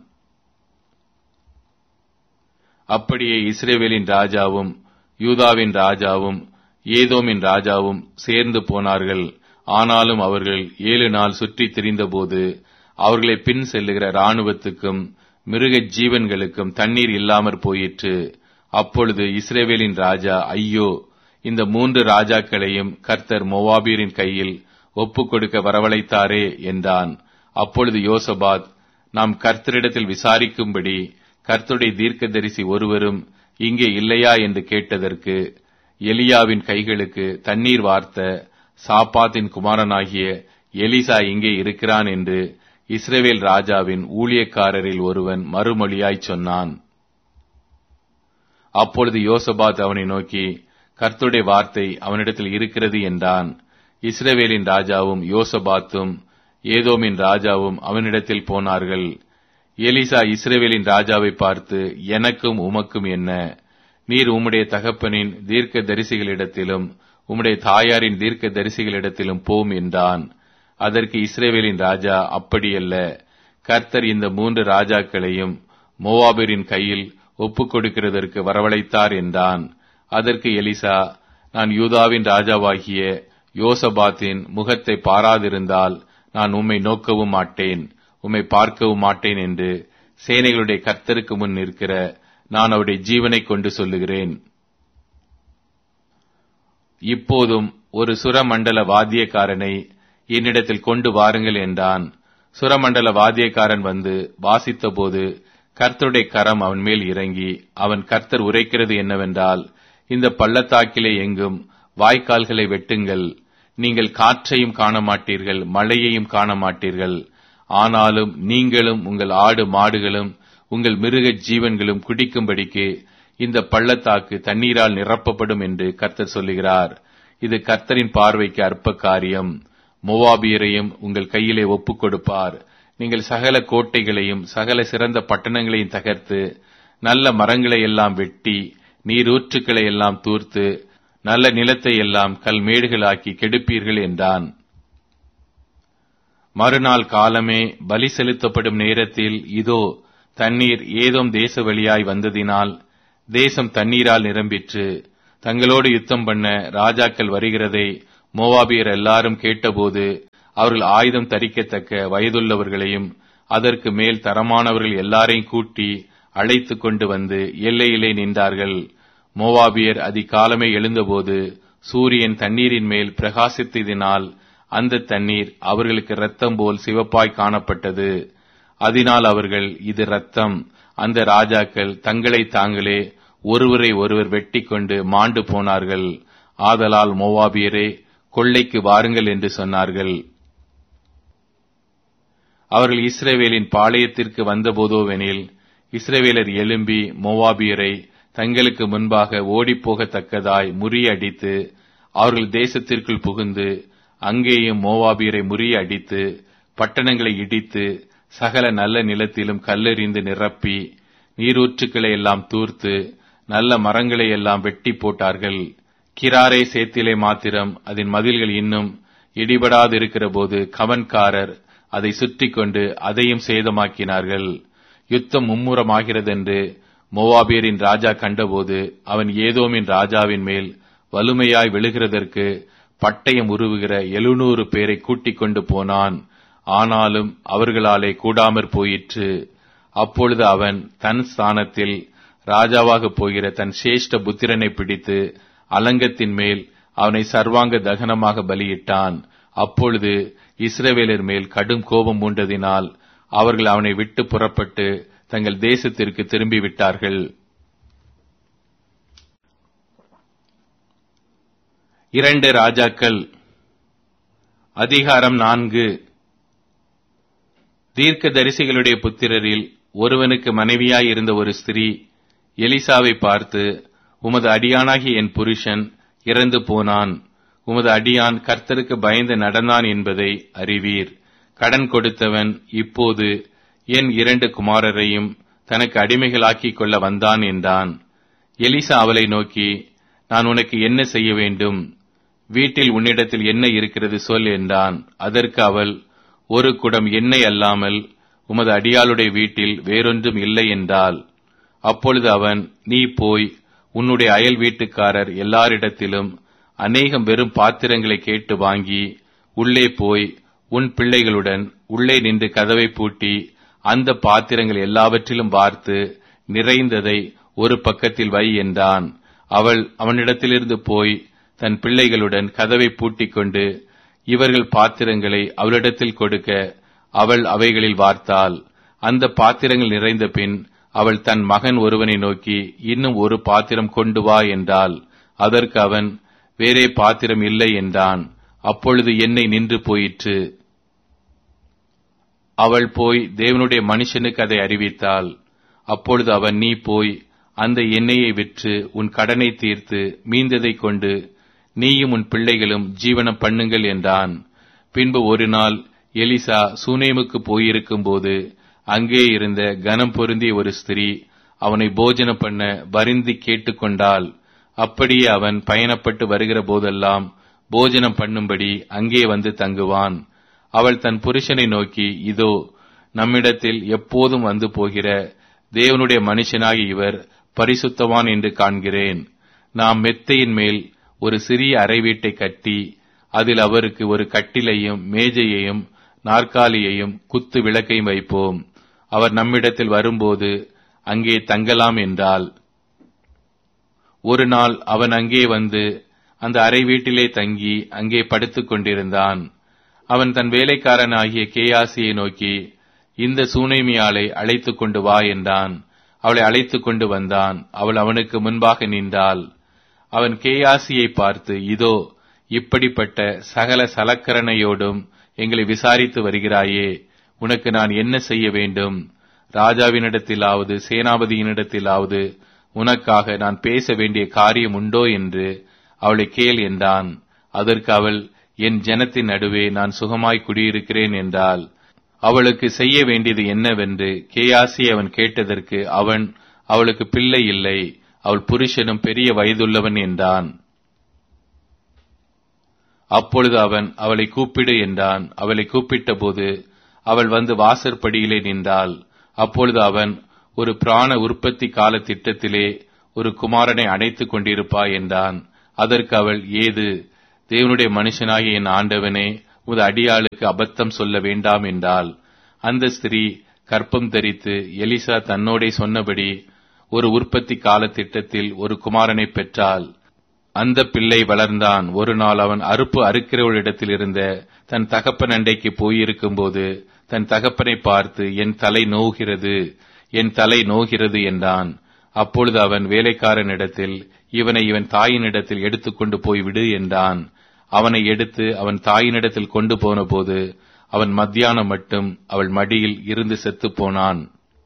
S1: அப்படியே இஸ்ரேவேலின் ராஜாவும் யூதாவின் ராஜாவும் ஏதோமின் ராஜாவும் சேர்ந்து போனார்கள் ஆனாலும் அவர்கள் ஏழு நாள் சுற்றி திரிந்தபோது அவர்களை பின் செல்லுகிற இராணுவத்துக்கும் மிருக ஜீவன்களுக்கும் தண்ணீர் இல்லாமற் போயிற்று அப்பொழுது இஸ்ரேவேலின் ராஜா ஐயோ இந்த மூன்று ராஜாக்களையும் கர்த்தர் மோவாபியரின் கையில் ஒப்புக் கொடுக்க வரவழைத்தாரே என்றான் அப்பொழுது யோசபாத் நாம் கர்த்தரிடத்தில் விசாரிக்கும்படி கர்த்தருடைய தீர்க்கதரிசி ஒருவரும் இங்கே இல்லையா என்று கேட்டதற்கு எலியாவின் கைகளுக்கு தண்ணீர் வார்த்த சாப்பாத்தின் குமாரனாகிய எலிசா இங்கே இருக்கிறான் என்று இஸ்ரேவேல் ராஜாவின் ஊழியக்காரரில் ஒருவன் மறுமொழியாய் சொன்னான் அப்பொழுது யோசபாத் அவனை நோக்கி கர்த்துடைய வார்த்தை அவனிடத்தில் இருக்கிறது என்றான் இஸ்ரவேலின் ராஜாவும் யோசபாத்தும் ஏதோமின் ராஜாவும் அவனிடத்தில் போனார்கள் எலிசா இஸ்ரேவேலின் ராஜாவை பார்த்து எனக்கும் உமக்கும் என்ன நீர் உம்முடைய தகப்பனின் தீர்க்க தரிசிகளிடத்திலும் உம்முடைய தாயாரின் தீர்க்க தரிசிகளிடத்திலும் போம் என்றான் அதற்கு இஸ்ரேவேலின் ராஜா அப்படியல்ல கர்த்தர் இந்த மூன்று ராஜாக்களையும் மோவாபரின் கையில் ஒப்புக் கொடுக்கிறதற்கு வரவழைத்தார் என்றான் அதற்கு எலிசா நான் யூதாவின் ராஜாவாகிய யோசபாத்தின் முகத்தை பாராதிருந்தால் நான் உம்மை நோக்கவும் மாட்டேன் உம்மை பார்க்கவும் மாட்டேன் என்று சேனைகளுடைய கர்த்தருக்கு முன் நிற்கிற நான் அவருடைய ஜீவனை கொண்டு சொல்லுகிறேன் இப்போதும் ஒரு சுரமண்டல வாத்தியக்காரனை என்னிடத்தில் கொண்டு வாருங்கள் என்றான் சுரமண்டல வாத்தியக்காரன் வந்து வாசித்தபோது கர்த்தருடைய கரம் அவன் மேல் இறங்கி அவன் கர்த்தர் உரைக்கிறது என்னவென்றால் இந்த பள்ளத்தாக்கிலே எங்கும் வாய்க்கால்களை வெட்டுங்கள் நீங்கள் காற்றையும் காண மாட்டீர்கள் மழையையும் காண மாட்டீர்கள் ஆனாலும் நீங்களும் உங்கள் ஆடு மாடுகளும் உங்கள் மிருக ஜீவன்களும் குடிக்கும்படிக்கு இந்த பள்ளத்தாக்கு தண்ணீரால் நிரப்பப்படும் என்று கர்த்தர் சொல்லுகிறார் இது கர்த்தரின் பார்வைக்கு அற்ப காரியம் மோவாபியரையும் உங்கள் கையிலே ஒப்புக் கொடுப்பார் நீங்கள் சகல கோட்டைகளையும் சகல சிறந்த பட்டணங்களையும் தகர்த்து நல்ல மரங்களை எல்லாம் வெட்டி நீரூற்றுக்களை எல்லாம் தூர்த்து நல்ல நிலத்தை எல்லாம் கல்மேடுகளாக்கி கெடுப்பீர்கள் என்றான் மறுநாள் காலமே பலி செலுத்தப்படும் நேரத்தில் இதோ தண்ணீர் ஏதோம் தேச வழியாய் வந்ததினால் தேசம் தண்ணீரால் நிரம்பிற்று தங்களோடு யுத்தம் பண்ண ராஜாக்கள் வருகிறதை மோவாபியர் எல்லாரும் கேட்டபோது அவர்கள் ஆயுதம் தரிக்கத்தக்க வயதுள்ளவர்களையும் அதற்கு மேல் தரமானவர்கள் எல்லாரையும் கூட்டி அழைத்து கொண்டு வந்து எல்லையிலே நின்றார்கள் மோவாபியர் அதிகாலமே எழுந்தபோது சூரியன் தண்ணீரின் மேல் பிரகாசித்ததினால் அந்த தண்ணீர் அவர்களுக்கு இரத்தம் போல் சிவப்பாய் காணப்பட்டது அதனால் அவர்கள் இது ரத்தம் அந்த ராஜாக்கள் தங்களை தாங்களே ஒருவரை ஒருவர் வெட்டி கொண்டு மாண்டு போனார்கள் ஆதலால் மோவாபியரே கொள்ளைக்கு வாருங்கள் என்று சொன்னார்கள் அவர்கள் இஸ்ரேவேலின் பாளையத்திற்கு வந்தபோதோவெனில் இஸ்ரேவேலர் எழும்பி மோவாபியரை தங்களுக்கு முன்பாக ஓடிப்போகத்தக்கதாய் முறியடித்து அவர்கள் தேசத்திற்குள் புகுந்து அங்கேயும் மோவாபியரை முறியடித்து பட்டணங்களை இடித்து சகல நல்ல நிலத்திலும் கல்லெறிந்து நிரப்பி நீரூற்றுக்களை எல்லாம் தூர்த்து நல்ல மரங்களை எல்லாம் வெட்டி போட்டார்கள் கிராரே சேத்திலே மாத்திரம் அதன் மதில்கள் இன்னும் இடிபடாதிருக்கிற போது கவன்காரர் அதை சுற்றி கொண்டு அதையும் சேதமாக்கினார்கள் யுத்தம் மும்முரமாகிறதென்று மோவாபியரின் ராஜா கண்டபோது அவன் ஏதோமின் ராஜாவின் மேல் வலுமையாய் விழுகிறதற்கு பட்டயம் உருவுகிற எழுநூறு பேரை கூட்டிக் கொண்டு போனான் ஆனாலும் அவர்களாலே கூடாமற் போயிற்று அப்பொழுது அவன் தன் ஸ்தானத்தில் ராஜாவாக போகிற தன் சேஷ்ட புத்திரனை பிடித்து அலங்கத்தின் மேல் அவனை சர்வாங்க தகனமாக பலியிட்டான் அப்பொழுது இஸ்ரவேலர் மேல் கடும் கோபம் மூண்டதினால் அவர்கள் அவனை விட்டு புறப்பட்டு தங்கள் தேசத்திற்கு திரும்பி விட்டார்கள் இரண்டு ராஜாக்கள் அதிகாரம் நான்கு தீர்க்க தரிசிகளுடைய புத்திரரில் ஒருவனுக்கு மனைவியாய் இருந்த ஒரு ஸ்திரீ எலிசாவை பார்த்து உமது அடியானாகி என் புருஷன் இறந்து போனான் உமது அடியான் கர்த்தருக்கு பயந்து நடந்தான் என்பதை அறிவீர் கடன் கொடுத்தவன் இப்போது என் இரண்டு குமாரரையும் தனக்கு அடிமைகளாக்கிக் கொள்ள வந்தான் என்றான் எலிசா அவளை நோக்கி நான் உனக்கு என்ன செய்ய வேண்டும் வீட்டில் உன்னிடத்தில் என்ன இருக்கிறது சொல் என்றான் அதற்கு அவள் ஒரு குடம் எண்ணெய் அல்லாமல் உமது அடியாளுடைய வீட்டில் வேறொன்றும் இல்லை என்றாள் அப்பொழுது அவன் நீ போய் உன்னுடைய அயல் வீட்டுக்காரர் எல்லாரிடத்திலும் அநேகம் வெறும் பாத்திரங்களை கேட்டு வாங்கி உள்ளே போய் உன் பிள்ளைகளுடன் உள்ளே நின்று கதவை பூட்டி அந்த பாத்திரங்கள் எல்லாவற்றிலும் பார்த்து நிறைந்ததை ஒரு பக்கத்தில் வை என்றான் அவள் அவனிடத்திலிருந்து போய் தன் பிள்ளைகளுடன் கதவை பூட்டிக் கொண்டு இவர்கள் பாத்திரங்களை அவளிடத்தில் கொடுக்க அவள் அவைகளில் வார்த்தாள் அந்த பாத்திரங்கள் நிறைந்த பின் அவள் தன் மகன் ஒருவனை நோக்கி இன்னும் ஒரு பாத்திரம் கொண்டு வா என்றாள் அதற்கு அவன் வேறே பாத்திரம் இல்லை என்றான் அப்பொழுது எண்ணெய் நின்று போயிற்று அவள் போய் தேவனுடைய மனுஷனுக்கு அதை அறிவித்தாள் அப்பொழுது அவன் நீ போய் அந்த எண்ணெயை விற்று உன் கடனை தீர்த்து மீந்ததை கொண்டு நீயும் உன் பிள்ளைகளும் ஜீவனம் பண்ணுங்கள் என்றான் பின்பு ஒரு நாள் எலிசா சூனேமுக்கு போயிருக்கும் போது அங்கே இருந்த கனம் பொருந்திய ஒரு ஸ்திரீ அவனை போஜனம் பண்ண வருந்தி கேட்டுக்கொண்டாள் அப்படியே அவன் பயணப்பட்டு வருகிற போதெல்லாம் போஜனம் பண்ணும்படி அங்கே வந்து தங்குவான் அவள் தன் புருஷனை நோக்கி இதோ நம்மிடத்தில் எப்போதும் வந்து போகிற தேவனுடைய மனுஷனாகி இவர் பரிசுத்தவான் என்று காண்கிறேன் நாம் மெத்தையின் மேல் ஒரு சிறிய அறை வீட்டை கட்டி அதில் அவருக்கு ஒரு கட்டிலையும் மேஜையையும் நாற்காலியையும் குத்து விளக்கையும் வைப்போம் அவர் நம்மிடத்தில் வரும்போது அங்கே தங்கலாம் என்றால் ஒரு நாள் அவன் அங்கே வந்து அந்த அறை வீட்டிலே தங்கி அங்கே படுத்துக் கொண்டிருந்தான் அவன் தன் வேலைக்காரன் ஆகிய கேயாசியை நோக்கி இந்த சூனைமியாளை அழைத்துக் கொண்டு வா என்றான் அவளை அழைத்துக் கொண்டு வந்தான் அவள் அவனுக்கு முன்பாக நின்றாள் அவன் கேயாசியை பார்த்து இதோ இப்படிப்பட்ட சகல சலக்கரணையோடும் எங்களை விசாரித்து வருகிறாயே உனக்கு நான் என்ன செய்ய வேண்டும் ராஜாவினிடத்திலாவது சேனாபதியினிடத்திலாவது உனக்காக நான் பேச வேண்டிய காரியம் உண்டோ என்று அவளை கேள் என்றான் அதற்கு அவள் என் ஜனத்தின் நடுவே நான் சுகமாய் குடியிருக்கிறேன் என்றாள் அவளுக்கு செய்ய வேண்டியது என்னவென்று கேயாசி அவன் கேட்டதற்கு அவன் அவளுக்கு பிள்ளை இல்லை அவள் புருஷனும் பெரிய வயதுள்ளவன் என்றான் அப்பொழுது அவன் அவளை கூப்பிடு என்றான் அவளை கூப்பிட்டபோது அவள் வந்து வாசற்படியிலே நின்றாள் அப்பொழுது அவன் ஒரு பிராண உற்பத்தி கால திட்டத்திலே ஒரு குமாரனை அணைத்துக் கொண்டிருப்பாய் என்றான் அதற்கு அவள் ஏது தேவனுடைய மனுஷனாகிய என் ஆண்டவனே உமது அடியாளுக்கு அபத்தம் சொல்ல வேண்டாம் என்றால் அந்த ஸ்திரீ கற்பம் தரித்து எலிசா தன்னோடே சொன்னபடி ஒரு உற்பத்தி கால திட்டத்தில் ஒரு குமாரனை பெற்றாள் அந்த பிள்ளை வளர்ந்தான் ஒரு நாள் அவன் அறுப்பு அறுக்கிறவளிடத்தில் இருந்த தன் தகப்பன் அண்டைக்கு போயிருக்கும்போது தன் தகப்பனை பார்த்து என் தலை நோகிறது என் தலை நோகிறது என்றான் அப்பொழுது அவன் வேலைக்காரனிடத்தில் இவனை இவன் தாயினிடத்தில் எடுத்துக்கொண்டு போய் விடு என்றான் அவனை எடுத்து அவன் தாயினிடத்தில் கொண்டு போனபோது அவன் மத்தியானம் மட்டும் அவள் மடியில் இருந்து செத்துப் போனான்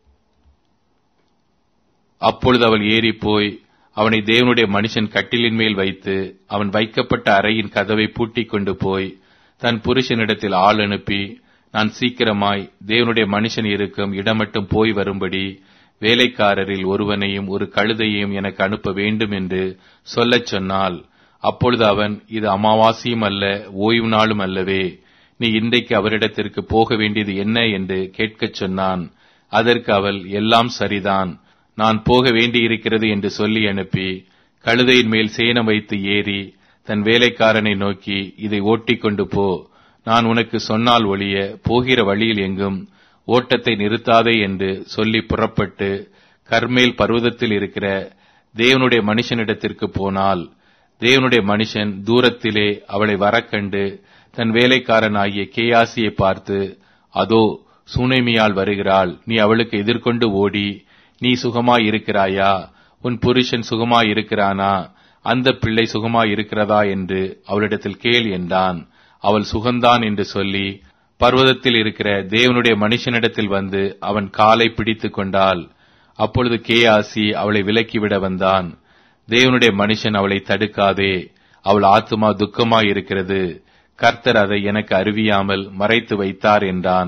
S1: அப்பொழுது அவள் ஏறிப் போய் அவனை தேவனுடைய மனுஷன் கட்டிலின் மேல் வைத்து அவன் வைக்கப்பட்ட அறையின் கதவை பூட்டிக் கொண்டு போய் தன் புருஷனிடத்தில் ஆள் அனுப்பி நான் சீக்கிரமாய் தேவனுடைய மனுஷன் இருக்கும் இடம் மட்டும் போய் வரும்படி வேலைக்காரரில் ஒருவனையும் ஒரு கழுதையையும் எனக்கு அனுப்ப வேண்டும் என்று சொல்லச் சொன்னால் அப்பொழுது அவன் இது அமாவாசையும் அல்ல ஓய்வு நாளும் அல்லவே நீ இன்றைக்கு அவரிடத்திற்கு போக வேண்டியது என்ன என்று கேட்கச் சொன்னான் அதற்கு அவள் எல்லாம் சரிதான் நான் போக வேண்டியிருக்கிறது என்று சொல்லி அனுப்பி கழுதையின் மேல் சேனம் வைத்து ஏறி தன் வேலைக்காரனை நோக்கி இதை ஓட்டிக் கொண்டு போ நான் உனக்கு சொன்னால் ஒழிய போகிற வழியில் எங்கும் ஓட்டத்தை நிறுத்தாதே என்று சொல்லி புறப்பட்டு கர்மேல் பர்வதத்தில் இருக்கிற தேவனுடைய மனுஷனிடத்திற்கு போனால் தேவனுடைய மனுஷன் தூரத்திலே அவளை வரக்கண்டு தன் வேலைக்காரனாகிய கேயாசியை பார்த்து அதோ சுனேமியால் வருகிறாள் நீ அவளுக்கு எதிர்கொண்டு ஓடி நீ சுகமாய் இருக்கிறாயா உன் புருஷன் சுகமாய் இருக்கிறானா அந்த பிள்ளை சுகமாய் இருக்கிறதா என்று அவளிடத்தில் கேள் என்றான் அவள் சுகந்தான் என்று சொல்லி பர்வதத்தில் இருக்கிற தேவனுடைய மனுஷனிடத்தில் வந்து அவன் காலை பிடித்துக் கொண்டாள் அப்பொழுது கேயாசி அவளை விலக்கிவிட வந்தான் தேவனுடைய மனுஷன் அவளை தடுக்காதே அவள் ஆத்துமா துக்கமாய் இருக்கிறது கர்த்தர் அதை எனக்கு அறிவியாமல் மறைத்து வைத்தார் என்றான்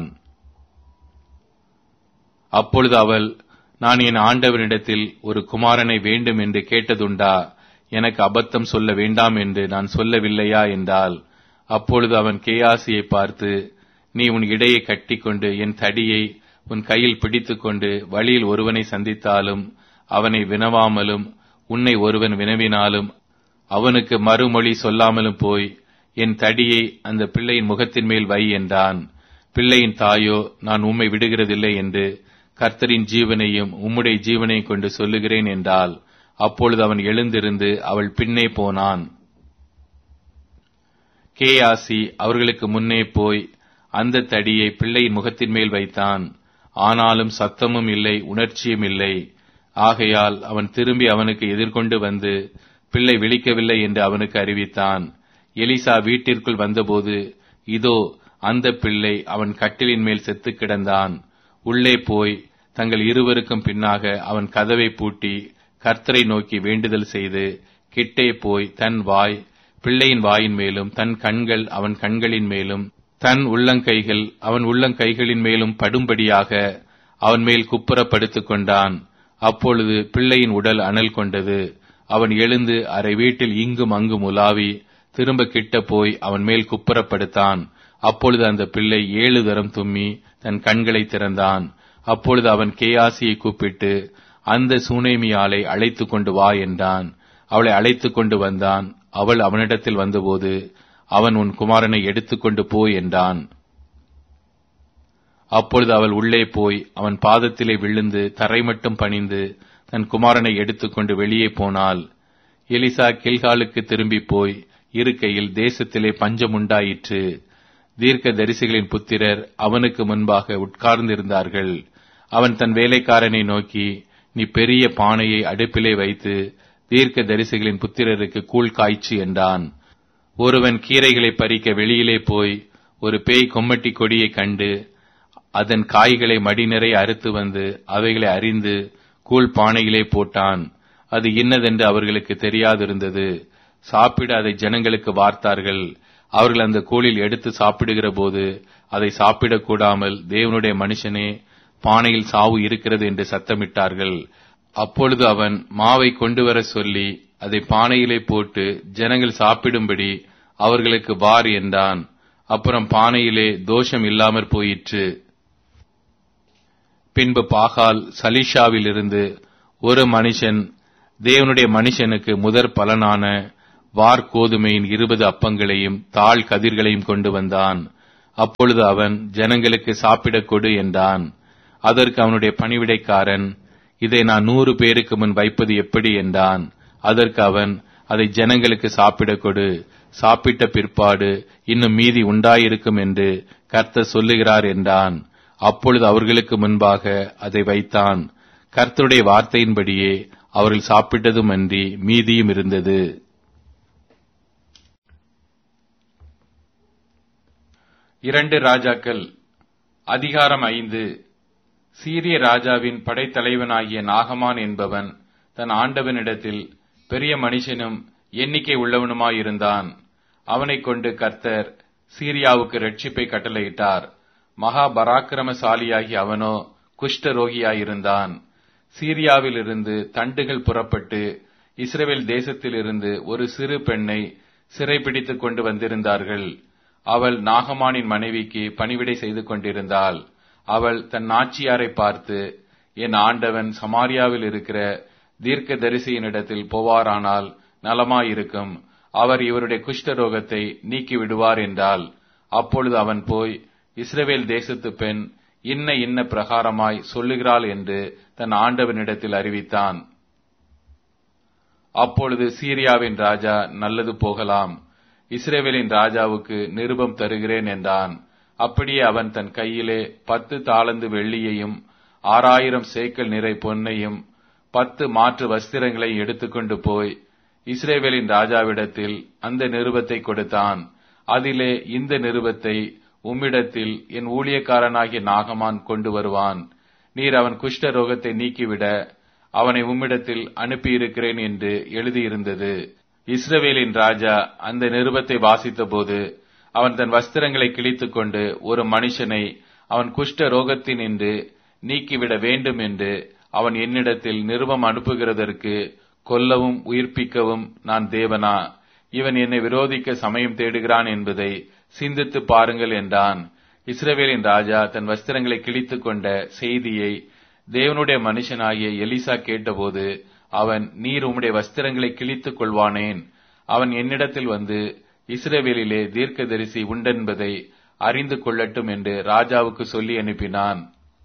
S1: அப்பொழுது அவள் நான் என் ஆண்டவனிடத்தில் ஒரு குமாரனை வேண்டும் என்று கேட்டதுண்டா எனக்கு அபத்தம் சொல்ல வேண்டாம் என்று நான் சொல்லவில்லையா என்றால் அப்பொழுது அவன் கேயாசியை பார்த்து நீ உன் இடையை கட்டிக்கொண்டு என் தடியை உன் கையில் பிடித்துக்கொண்டு வழியில் ஒருவனை சந்தித்தாலும் அவனை வினவாமலும் உன்னை ஒருவன் வினவினாலும் அவனுக்கு மறுமொழி சொல்லாமலும் போய் என் தடியை அந்த பிள்ளையின் முகத்தின் மேல் வை என்றான் பிள்ளையின் தாயோ நான் உம்மை விடுகிறதில்லை என்று கர்த்தரின் ஜீவனையும் உம்முடைய ஜீவனையும் கொண்டு சொல்லுகிறேன் என்றால் அப்பொழுது அவன் எழுந்திருந்து அவள் பின்னே போனான் கேயாசி அவர்களுக்கு முன்னே போய் அந்த தடியை பிள்ளையின் முகத்தின் மேல் வைத்தான் ஆனாலும் சத்தமும் இல்லை உணர்ச்சியும் இல்லை ஆகையால் அவன் திரும்பி அவனுக்கு எதிர்கொண்டு வந்து பிள்ளை விழிக்கவில்லை என்று அவனுக்கு அறிவித்தான் எலிசா வீட்டிற்குள் வந்தபோது இதோ அந்த பிள்ளை அவன் கட்டிலின் மேல் செத்து கிடந்தான் உள்ளே போய் தங்கள் இருவருக்கும் பின்னாக அவன் கதவை பூட்டி கர்த்தரை நோக்கி வேண்டுதல் செய்து கிட்டே போய் தன் வாய் பிள்ளையின் வாயின் மேலும் தன் கண்கள் அவன் கண்களின் மேலும் தன் உள்ளங்கைகள் அவன் உள்ளங்கைகளின் மேலும் படும்படியாக அவன் மேல் குப்புற படுத்துக் கொண்டான் அப்பொழுது பிள்ளையின் உடல் அனல் கொண்டது அவன் எழுந்து அரை வீட்டில் இங்கும் அங்கும் உலாவி திரும்ப கிட்ட போய் அவன் மேல் குப்புறப்படுத்தான் அப்பொழுது அந்த பிள்ளை ஏழு தரம் தும்மி தன் கண்களை திறந்தான் அப்பொழுது அவன் கேயாசியை கூப்பிட்டு அந்த சூனேமியாலை அழைத்து கொண்டு வா என்றான் அவளை அழைத்து கொண்டு வந்தான் அவள் அவனிடத்தில் வந்தபோது அவன் உன் குமாரனை எடுத்துக்கொண்டு போ என்றான் அப்பொழுது அவள் உள்ளே போய் அவன் பாதத்திலே விழுந்து தரை மட்டும் பணிந்து தன் குமாரனை எடுத்துக்கொண்டு வெளியே போனாள் எலிசா கில்காலுக்கு திரும்பி போய் இருக்கையில் தேசத்திலே பஞ்சம் உண்டாயிற்று தீர்க்க தரிசிகளின் புத்திரர் அவனுக்கு முன்பாக உட்கார்ந்திருந்தார்கள் அவன் தன் வேலைக்காரனை நோக்கி நீ பெரிய பானையை அடுப்பிலே வைத்து தீர்க்க தரிசிகளின் புத்திரருக்கு கூழ் காய்ச்சு என்றான் ஒருவன் கீரைகளை பறிக்க வெளியிலே போய் ஒரு பேய் கொம்மட்டி கொடியை கண்டு அதன் காய்களை மடிநிறை அறுத்து வந்து அவைகளை அறிந்து கூழ் பானையிலே போட்டான் அது இன்னதென்று அவர்களுக்கு தெரியாதிருந்தது சாப்பிட அதை ஜனங்களுக்கு வார்த்தார்கள் அவர்கள் அந்த கூழில் எடுத்து சாப்பிடுகிற போது அதை சாப்பிடக் கூடாமல் தேவனுடைய மனுஷனே பானையில் சாவு இருக்கிறது என்று சத்தமிட்டார்கள் அப்பொழுது அவன் மாவை கொண்டு வர சொல்லி அதை பானையிலே போட்டு ஜனங்கள் சாப்பிடும்படி அவர்களுக்கு வார் என்றான் அப்புறம் பானையிலே தோஷம் இல்லாமற் போயிற்று பின்பு பாகால் சலிஷாவிலிருந்து ஒரு மனுஷன் தேவனுடைய மனுஷனுக்கு முதற் பலனான வார் கோதுமையின் இருபது அப்பங்களையும் தாழ் கதிர்களையும் கொண்டு வந்தான் அப்பொழுது அவன் ஜனங்களுக்கு சாப்பிடக் கொடு என்றான் அதற்கு அவனுடைய பணிவிடைக்காரன் இதை நான் நூறு பேருக்கு முன் வைப்பது எப்படி என்றான் அதற்கு அவன் அதை ஜனங்களுக்கு சாப்பிடக் கொடு சாப்பிட்ட பிற்பாடு இன்னும் மீதி உண்டாயிருக்கும் என்று கர்த்தர் சொல்லுகிறார் என்றான் அப்பொழுது அவர்களுக்கு முன்பாக அதை வைத்தான் கர்த்தருடைய வார்த்தையின்படியே அவர்கள் சாப்பிட்டதும் அன்றி மீதியும் இருந்தது இரண்டு ராஜாக்கள் அதிகாரம் ஐந்து சீரிய ராஜாவின் படைத்தலைவனாகிய நாகமான் என்பவன் தன் ஆண்டவனிடத்தில் பெரிய மனுஷனும் எண்ணிக்கை உள்ளவனுமாயிருந்தான் அவனைக் கொண்டு கர்த்தர் சீரியாவுக்கு ரட்சிப்பை கட்டளையிட்டார் மகா பராக்கிரமசாலியாகி அவனோ குஷ்டரோகியாயிருந்தான் சீரியாவிலிருந்து தண்டுகள் புறப்பட்டு இஸ்ரேல் தேசத்திலிருந்து ஒரு சிறு பெண்ணை சிறைப்பிடித்துக் கொண்டு வந்திருந்தார்கள் அவள் நாகமானின் மனைவிக்கு பணிவிடை செய்து கொண்டிருந்தாள் அவள் தன் நாச்சியாரை பார்த்து என் ஆண்டவன் சமாரியாவில் இருக்கிற தீர்க்க தரிசியினிடத்தில் போவாரானால் நலமாயிருக்கும் அவர் இவருடைய குஷ்டரோகத்தை நீக்கி விடுவார் என்றால் அப்பொழுது அவன் போய் இஸ்ரவேல் தேசத்து பெண் இன்ன இன்ன பிரகாரமாய் சொல்லுகிறாள் என்று தன் ஆண்டவனிடத்தில் அறிவித்தான் அப்பொழுது சீரியாவின் ராஜா நல்லது போகலாம் இஸ்ரேவேலின் ராஜாவுக்கு நிருபம் தருகிறேன் என்றான் அப்படியே அவன் தன் கையிலே பத்து தாளந்து வெள்ளியையும் ஆறாயிரம் சேக்கல் நிறை பொன்னையும் பத்து மாற்று வஸ்திரங்களை எடுத்துக்கொண்டு போய் இஸ்ரேவேலின் ராஜாவிடத்தில் அந்த நிருபத்தை கொடுத்தான் அதிலே இந்த நிருபத்தை உம்மிடத்தில் என் ஊழியக்காரனாகிய நாகமான் கொண்டு வருவான் நீர் அவன் குஷ்ட ரோகத்தை நீக்கிவிட அவனை உம்மிடத்தில் அனுப்பியிருக்கிறேன் என்று எழுதியிருந்தது இஸ்ரவேலின் ராஜா அந்த நிருபத்தை வாசித்தபோது அவன் தன் வஸ்திரங்களை கிழித்துக் கொண்டு ஒரு மனுஷனை அவன் குஷ்ட ரோகத்தின் என்று நீக்கிவிட வேண்டும் என்று அவன் என்னிடத்தில் நிருபம் அனுப்புகிறதற்கு கொல்லவும் உயிர்ப்பிக்கவும் நான் தேவனா இவன் என்னை விரோதிக்க சமயம் தேடுகிறான் என்பதை சிந்தித்து பாருங்கள் என்றான் இஸ்ரவேலின் ராஜா தன் வஸ்திரங்களை கிழித்துக் கொண்ட செய்தியை தேவனுடைய மனுஷனாகிய எலிசா கேட்டபோது அவன் நீர் உம்முடைய வஸ்திரங்களை கிழித்துக் கொள்வானேன் அவன் என்னிடத்தில் வந்து இஸ்ரவேலிலே தீர்க்கதரிசி உண்டென்பதை அறிந்து கொள்ளட்டும் என்று ராஜாவுக்கு சொல்லி அனுப்பினான்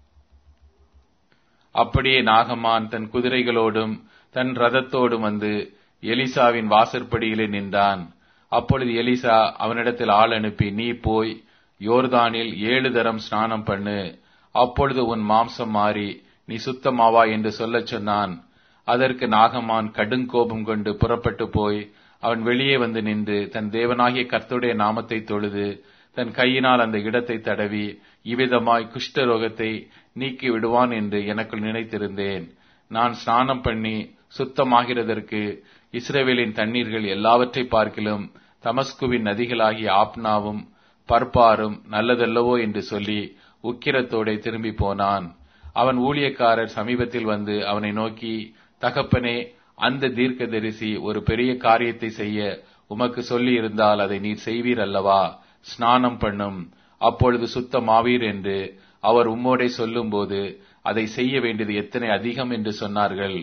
S1: அப்படியே நாகமான் தன் குதிரைகளோடும் தன் ரதத்தோடும் வந்து எலிசாவின் வாசற்படியிலே நின்றான் அப்பொழுது எலிசா அவனிடத்தில் ஆள் அனுப்பி நீ போய் யோர்தானில் ஏழு தரம் ஸ்நானம் பண்ணு அப்பொழுது உன் மாம்சம் மாறி நீ சுத்தமாவா என்று சொல்லச் சொன்னான் அதற்கு நாகமான் கடுங்கோபம் கொண்டு புறப்பட்டு போய் அவன் வெளியே வந்து நின்று தன் தேவனாகிய கர்த்தருடைய நாமத்தை தொழுது தன் கையினால் அந்த இடத்தை தடவி இவ்விதமாய் குஷ்டரோகத்தை நீக்கி விடுவான் என்று எனக்குள் நினைத்திருந்தேன் நான் ஸ்நானம் பண்ணி சுத்தமாகிறதற்கு இஸ்ரேவேலின் தண்ணீர்கள் எல்லாவற்றை பார்க்கிலும் தமஸ்குவின் நதிகளாகிய ஆப்னாவும் பர்பாரும் நல்லதல்லவோ என்று சொல்லி உக்கிரத்தோടെ திரும்பி போனான் அவன் ஊழியக்காரர் சமீபத்தில் வந்து அவனை நோக்கி தகப்பனே அந்த தீர்க்கதரிசி ஒரு பெரிய காரியத்தை செய்ய உமக்கு சொல்லி இருந்தால் அதை நீர் செய்வீர் அல்லவா ஸ்நானம் பண்ணும் அப்பொழுது சுத்தமாவீர் என்று அவர் உம்மோடே சொல்லும்போது அதை செய்ய வேண்டியது எத்தனை அதிகம் என்று சொன்னார்கள்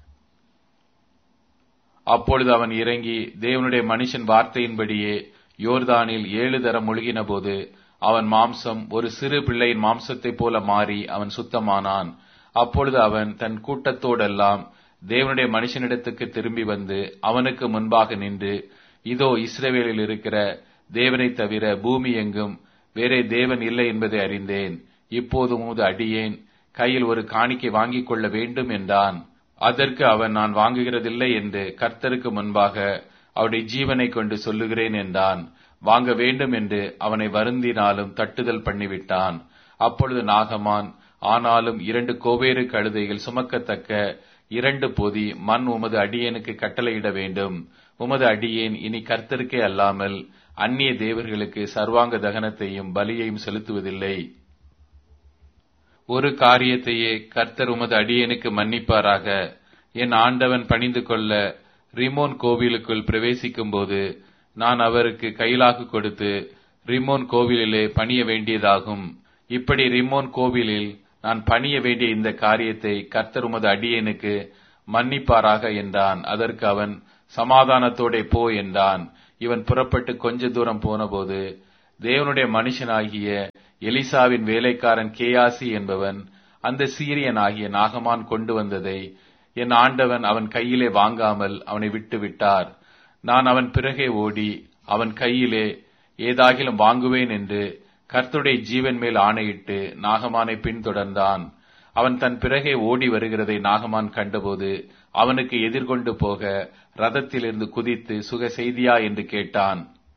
S1: அப்பொழுது அவன் இறங்கி தேவனுடைய மனுஷன் வார்த்தையின்படியே யோர்தானில் ஏழு தரம் முழுகின போது அவன் மாம்சம் ஒரு சிறு பிள்ளையின் மாம்சத்தைப் போல மாறி அவன் சுத்தமானான் அப்பொழுது அவன் தன் கூட்டத்தோடெல்லாம் தேவனுடைய மனுஷனிடத்துக்கு திரும்பி வந்து அவனுக்கு முன்பாக நின்று இதோ இஸ்ரவேலில் இருக்கிற தேவனை தவிர பூமி எங்கும் வேறே தேவன் இல்லை என்பதை அறிந்தேன் இப்போது உமது அடியேன் கையில் ஒரு காணிக்கை வாங்கிக் கொள்ள வேண்டும் என்றான் அதற்கு அவன் நான் வாங்குகிறதில்லை என்று கர்த்தருக்கு முன்பாக அவருடைய ஜீவனை கொண்டு சொல்லுகிறேன் என்றான் வாங்க வேண்டும் என்று அவனை வருந்தினாலும் தட்டுதல் பண்ணிவிட்டான் அப்பொழுது நாகமான் ஆனாலும் இரண்டு கோவேறு கழுதைகள் சுமக்கத்தக்க இரண்டு பொதி மண் உமது அடியேனுக்கு கட்டளையிட வேண்டும் உமது அடியேன் இனி கர்த்தருக்கே அல்லாமல் அந்நிய தேவர்களுக்கு சர்வாங்க தகனத்தையும் பலியையும் செலுத்துவதில்லை ஒரு காரியத்தையே கர்த்தர் உமது அடியேனுக்கு மன்னிப்பாராக என் ஆண்டவன் பணிந்து கொள்ள ரிமோன் கோவிலுக்குள் பிரவேசிக்கும் போது நான் அவருக்கு கைலாகு கொடுத்து ரிமோன் கோவிலிலே பணிய வேண்டியதாகும் இப்படி ரிமோன் கோவிலில் நான் பணிய வேண்டிய இந்த காரியத்தை கர்த்தர் உமது அடியேனுக்கு மன்னிப்பாராக என்றான் அதற்கு அவன் சமாதானத்தோடே போ என்றான் இவன் புறப்பட்டு கொஞ்ச தூரம் போனபோது தேவனுடைய மனுஷனாகிய எலிசாவின் வேலைக்காரன் கேயாசி என்பவன் அந்த சீரியனாகிய நாகமான் கொண்டு வந்ததை என் ஆண்டவன் அவன் கையிலே வாங்காமல் அவனை விட்டு விட்டார் நான் அவன் பிறகே ஓடி அவன் கையிலே ஏதாகிலும் வாங்குவேன் என்று கர்த்துடைய ஜீவன் மேல் ஆணையிட்டு நாகமானை பின்தொடர்ந்தான் அவன் தன் பிறகே ஓடி வருகிறதை நாகமான் கண்டபோது அவனுக்கு எதிர்கொண்டு போக ரதத்திலிருந்து குதித்து சுக செய்தியா என்று கேட்டான்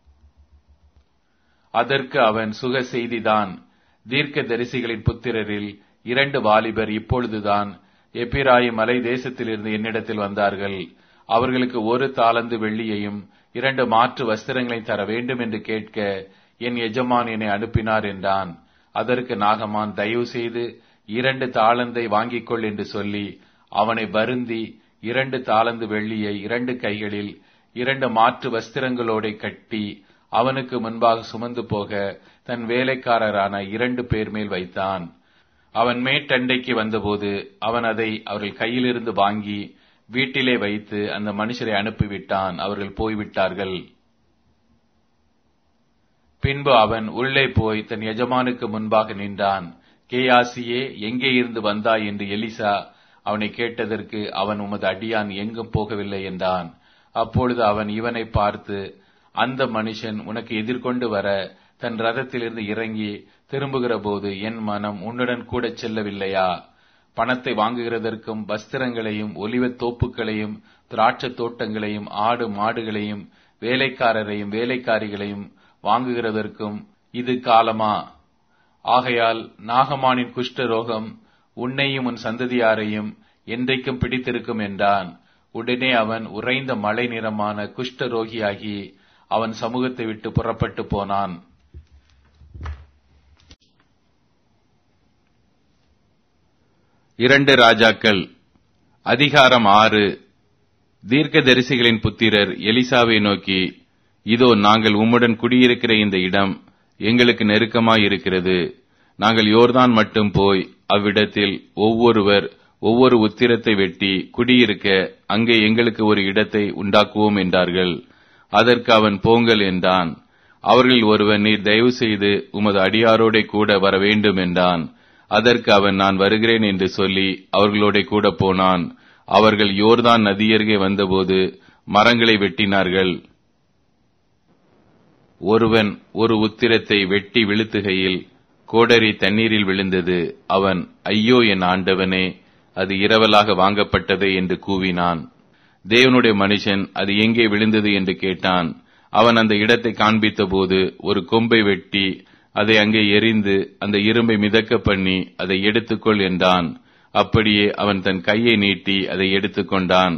S1: அதற்கு அவன் சுக செய்திதான் தீர்க்க தரிசிகளின் புத்திரரில் இரண்டு வாலிபர் இப்பொழுதுதான் எப்பிராயி மலை தேசத்திலிருந்து என்னிடத்தில் வந்தார்கள் அவர்களுக்கு ஒரு தாளந்து வெள்ளியையும் இரண்டு மாற்று வஸ்திரங்களை தர வேண்டும் என்று கேட்க என் எஜமான் என்னை அனுப்பினார் என்றான் அதற்கு நாகமான் தயவு செய்து இரண்டு தாளந்தை வாங்கிக் கொள் என்று சொல்லி அவனை வருந்தி இரண்டு தாளந்து வெள்ளியை இரண்டு கைகளில் இரண்டு மாற்று வஸ்திரங்களோட கட்டி அவனுக்கு முன்பாக சுமந்து போக தன் வேலைக்காரரான இரண்டு பேர் மேல் வைத்தான் அவன் மேட்டண்டைக்கு வந்தபோது அவன் அதை அவர்கள் கையிலிருந்து வாங்கி வீட்டிலே வைத்து அந்த மனுஷரை அனுப்பிவிட்டான் அவர்கள் போய்விட்டார்கள் பின்பு அவன் உள்ளே போய் தன் எஜமானுக்கு முன்பாக நின்றான் கேயாசியே எங்கே இருந்து வந்தாய் என்று எலிசா அவனை கேட்டதற்கு அவன் உமது அடியான் எங்கும் போகவில்லை என்றான் அப்பொழுது அவன் இவனை பார்த்து அந்த மனுஷன் உனக்கு எதிர்கொண்டு வர தன் ரதத்திலிருந்து இறங்கி திரும்புகிற போது என் மனம் உன்னுடன் கூட செல்லவில்லையா பணத்தை வாங்குகிறதற்கும் வஸ்திரங்களையும் ஒலிவத் தோப்புகளையும் திராட்சத் தோட்டங்களையும் ஆடு மாடுகளையும் வேலைக்காரரையும் வேலைக்காரிகளையும் வாங்குகிறதற்கும் இது காலமா ஆகையால் நாகமானின் குஷ்ட ரோகம் உன்னையும் உன் சந்ததியாரையும் என்றைக்கும் பிடித்திருக்கும் என்றான் உடனே அவன் உறைந்த மழை நிறமான குஷ்ட ரோகியாகி அவன் சமூகத்தை விட்டு புறப்பட்டு போனான் இரண்டு ராஜாக்கள் அதிகாரம் ஆறு தீர்க்கதரிசிகளின் புத்திரர் எலிசாவை நோக்கி இதோ நாங்கள் உம்முடன் குடியிருக்கிற இந்த இடம் எங்களுக்கு நெருக்கமாயிருக்கிறது நாங்கள் யோர்தான் மட்டும் போய் அவ்விடத்தில் ஒவ்வொருவர் ஒவ்வொரு உத்திரத்தை வெட்டி குடியிருக்க அங்கே எங்களுக்கு ஒரு இடத்தை உண்டாக்குவோம் என்றார்கள் அதற்கு அவன் போங்கள் என்றான் அவர்கள் ஒருவன் நீர் தயவு செய்து உமது அடியாரோட கூட வர வேண்டும் என்றான் அதற்கு அவன் நான் வருகிறேன் என்று சொல்லி அவர்களோட கூட போனான் அவர்கள் யோர்தான் நதியருகே வந்தபோது மரங்களை வெட்டினார்கள் ஒருவன் ஒரு உத்திரத்தை வெட்டி விழுத்துகையில் கோடரி தண்ணீரில் விழுந்தது அவன் ஐயோ என் ஆண்டவனே அது இரவலாக வாங்கப்பட்டதே என்று கூவினான் தேவனுடைய மனுஷன் அது எங்கே விழுந்தது என்று கேட்டான் அவன் அந்த இடத்தை காண்பித்த போது ஒரு கொம்பை வெட்டி அதை அங்கே எரிந்து அந்த இரும்பை மிதக்க பண்ணி அதை எடுத்துக்கொள் என்றான் அப்படியே அவன் தன் கையை நீட்டி அதை எடுத்துக்கொண்டான்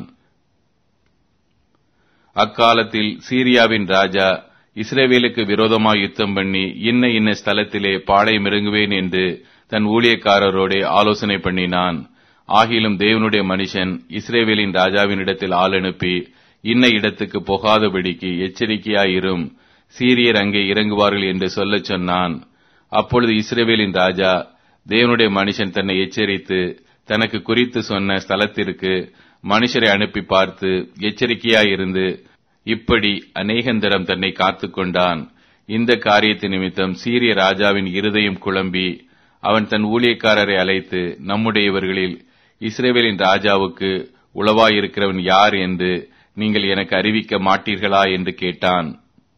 S1: அக்காலத்தில் சீரியாவின் ராஜா இஸ்ரேவேலுக்கு விரோதமாய் யுத்தம் பண்ணி இன்ன இன்ன ஸ்தலத்திலே பாளையம் இறங்குவேன் என்று தன் ஊழியக்காரரோட ஆலோசனை பண்ணினான் ஆகிலும் தேவனுடைய மனுஷன் இஸ்ரேவேலின் ராஜாவினிடத்தில் ஆள் அனுப்பி இன்ன இடத்துக்கு போகாதபடிக்கு எச்சரிக்கையாயிரும் சீரியர் அங்கே இறங்குவார்கள் என்று சொல்லச் சொன்னான் அப்பொழுது இஸ்ரேவேலின் ராஜா தேவனுடைய மனுஷன் தன்னை எச்சரித்து தனக்கு குறித்து சொன்ன ஸ்தலத்திற்கு மனுஷரை அனுப்பி பார்த்து எச்சரிக்கையாயிருந்து இப்படி அநேகந்தரம் தன்னை காத்து கொண்டான் இந்த காரியத்து நிமித்தம் சீரிய ராஜாவின் இருதயம் குழம்பி அவன் தன் ஊழியக்காரரை அழைத்து நம்முடையவர்களில் இஸ்ரேவேலின் ராஜாவுக்கு உளவாயிருக்கிறவன் யார் என்று நீங்கள் எனக்கு அறிவிக்க மாட்டீர்களா என்று கேட்டான்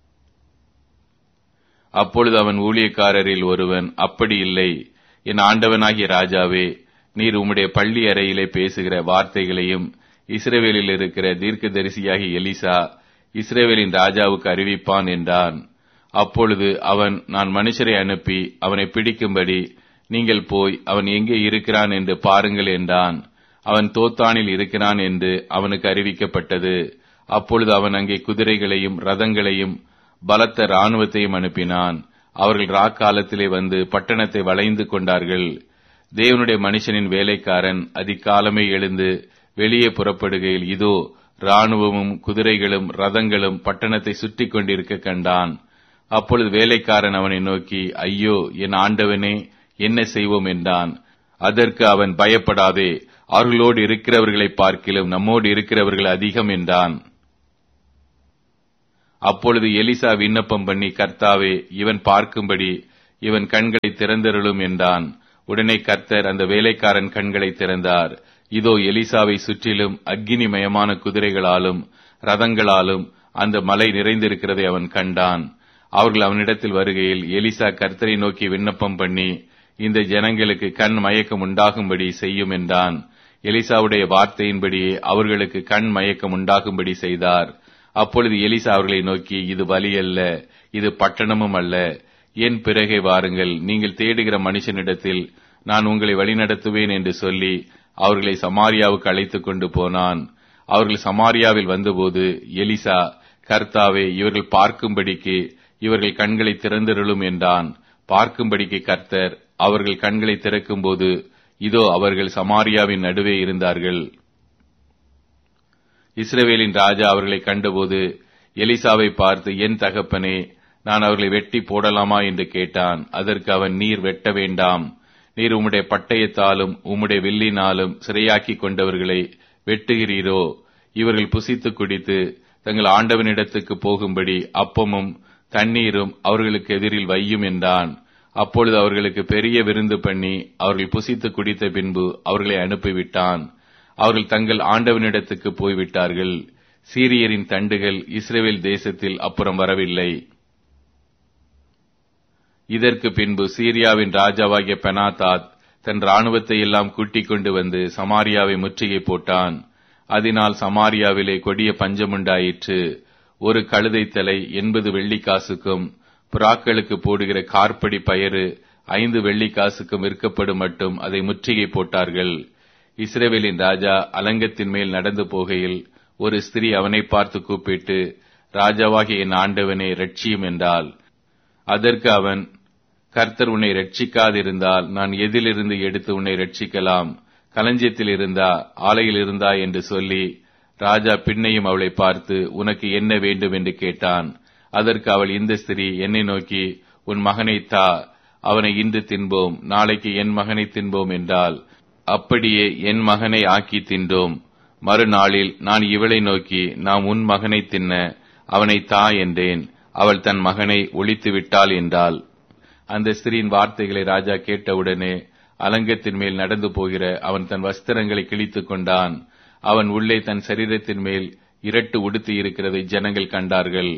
S1: அப்பொழுது அவன் ஊழியக்காரரில் ஒருவன் அப்படி இல்லை என் ஆண்டவனாகிய ராஜாவே நீர் உம்முடைய பள்ளி அறையிலே பேசுகிற வார்த்தைகளையும் இஸ்ரேவேலில் இருக்கிற தீர்க்கதரிசியாகிய எலிசா இஸ்ரேவேலின் ராஜாவுக்கு அறிவிப்பான் என்றான் அப்பொழுது அவன் நான் மனுஷரை அனுப்பி அவனை பிடிக்கும்படி நீங்கள் போய் அவன் எங்கே இருக்கிறான் என்று பாருங்கள் என்றான் அவன் தோத்தானில் இருக்கிறான் என்று அவனுக்கு அறிவிக்கப்பட்டது அப்பொழுது அவன் அங்கே குதிரைகளையும் ரதங்களையும் பலத்த இராணுவத்தையும் அனுப்பினான் அவர்கள் ராக்காலத்திலே வந்து பட்டணத்தை வளைந்து கொண்டார்கள் தேவனுடைய மனுஷனின் வேலைக்காரன் அதிகாலமே எழுந்து வெளியே புறப்படுகையில் இதோ இராணுவமும் குதிரைகளும் ரதங்களும் பட்டணத்தை சுற்றி கொண்டிருக்க கண்டான் அப்பொழுது வேலைக்காரன் அவனை நோக்கி ஐயோ என் ஆண்டவனே என்ன செய்வோம் என்றான் அதற்கு அவன் பயப்படாதே அவர்களோடு இருக்கிறவர்களை பார்க்கிலும் நம்மோடு இருக்கிறவர்கள் அதிகம் என்றான் அப்பொழுது எலிசா விண்ணப்பம் பண்ணி கர்த்தாவே இவன் பார்க்கும்படி இவன் கண்களை திறந்தருளும் என்றான் உடனே கர்த்தர் அந்த வேலைக்காரன் கண்களை திறந்தார் இதோ எலிசாவை சுற்றிலும் அக்கினிமயமான குதிரைகளாலும் ரதங்களாலும் அந்த மலை நிறைந்திருக்கிறதை அவன் கண்டான் அவர்கள் அவனிடத்தில் வருகையில் எலிசா கர்த்தரை நோக்கி விண்ணப்பம் பண்ணி இந்த ஜனங்களுக்கு கண் மயக்கம் உண்டாகும்படி செய்யும் என்றான் எலிசாவுடைய வார்த்தையின்படியே அவர்களுக்கு கண் மயக்கம் உண்டாகும்படி செய்தார் அப்பொழுது எலிசா அவர்களை நோக்கி இது வலி அல்ல இது பட்டணமும் அல்ல என் பிறகே வாருங்கள் நீங்கள் தேடுகிற மனுஷனிடத்தில் நான் உங்களை வழிநடத்துவேன் என்று சொல்லி அவர்களை சமாரியாவுக்கு அழைத்துக் கொண்டு போனான் அவர்கள் சமாரியாவில் வந்தபோது எலிசா கர்த்தாவே இவர்கள் பார்க்கும்படிக்கு இவர்கள் கண்களை திறந்திருளும் என்றான் பார்க்கும்படிக்கு கர்த்தர் அவர்கள் கண்களை திறக்கும்போது இதோ அவர்கள் சமாரியாவின் நடுவே இருந்தார்கள் இஸ்ரவேலின் ராஜா அவர்களை கண்டபோது எலிசாவை பார்த்து என் தகப்பனே நான் அவர்களை வெட்டி போடலாமா என்று கேட்டான் அதற்கு அவன் நீர் வெட்ட வேண்டாம் நீர் உம்முடைய பட்டயத்தாலும் உம்முடைய வில்லினாலும் சிறையாக்கி கொண்டவர்களை வெட்டுகிறீரோ இவர்கள் புசித்து குடித்து தங்கள் ஆண்டவனிடத்துக்கு போகும்படி அப்பமும் தண்ணீரும் அவர்களுக்கு எதிரில் வையும் என்றான் அப்பொழுது அவர்களுக்கு பெரிய விருந்து பண்ணி அவர்கள் புசித்து குடித்த பின்பு அவர்களை அனுப்பிவிட்டான் அவர்கள் தங்கள் ஆண்டவனிடத்துக்கு போய்விட்டார்கள் சீரியரின் தண்டுகள் இஸ்ரேல் தேசத்தில் அப்புறம் வரவில்லை இதற்கு பின்பு சீரியாவின் ராஜாவாகிய பெனாதாத் தன் ராணுவத்தை எல்லாம் கூட்டிக் கொண்டு வந்து சமாரியாவை முற்றுகை போட்டான் அதனால் சமாரியாவிலே கொடிய பஞ்சமுண்டாயிற்று ஒரு கழுதை தலை எண்பது வெள்ளிக்காசுக்கும் புறாக்களுக்கு போடுகிற கார்படி பயறு ஐந்து வெள்ளிக்காசுக்கும் விற்கப்படும் மட்டும் அதை முற்றுகை போட்டார்கள் இஸ்ரேவேலின் ராஜா அலங்கத்தின் மேல் நடந்து போகையில் ஒரு ஸ்திரீ அவனை பார்த்து கூப்பிட்டு ராஜாவாகிய என் ஆண்டவனே ரட்சியும் என்றால் அதற்கு அவன் கர்த்தர் உன்னை ரட்சிக்காதிருந்தால் நான் எதிலிருந்து எடுத்து உன்னை ரட்சிக்கலாம் களஞ்சியத்தில் இருந்தா ஆலையில் இருந்தா என்று சொல்லி ராஜா பின்னையும் அவளை பார்த்து உனக்கு என்ன வேண்டும் என்று கேட்டான் அதற்கு அவள் இந்த ஸ்திரீ என்னை நோக்கி உன் மகனை தா அவனை இன்று தின்போம் நாளைக்கு என் மகனை தின்போம் என்றால் அப்படியே என் மகனை ஆக்கி தின்றோம் மறுநாளில் நான் இவளை நோக்கி நாம் உன் மகனை தின்ன அவனை தா என்றேன் அவள் தன் மகனை ஒழித்து விட்டாள் என்றாள் அந்த ஸ்திரீயின் வார்த்தைகளை ராஜா கேட்டவுடனே அலங்கத்தின் மேல் நடந்து போகிற அவன் தன் வஸ்திரங்களை கிழித்துக் கொண்டான் அவன் உள்ளே தன் சரீரத்தின் மேல் இரட்டு உடுத்தி இருக்கிறதை ஜனங்கள் கண்டார்கள்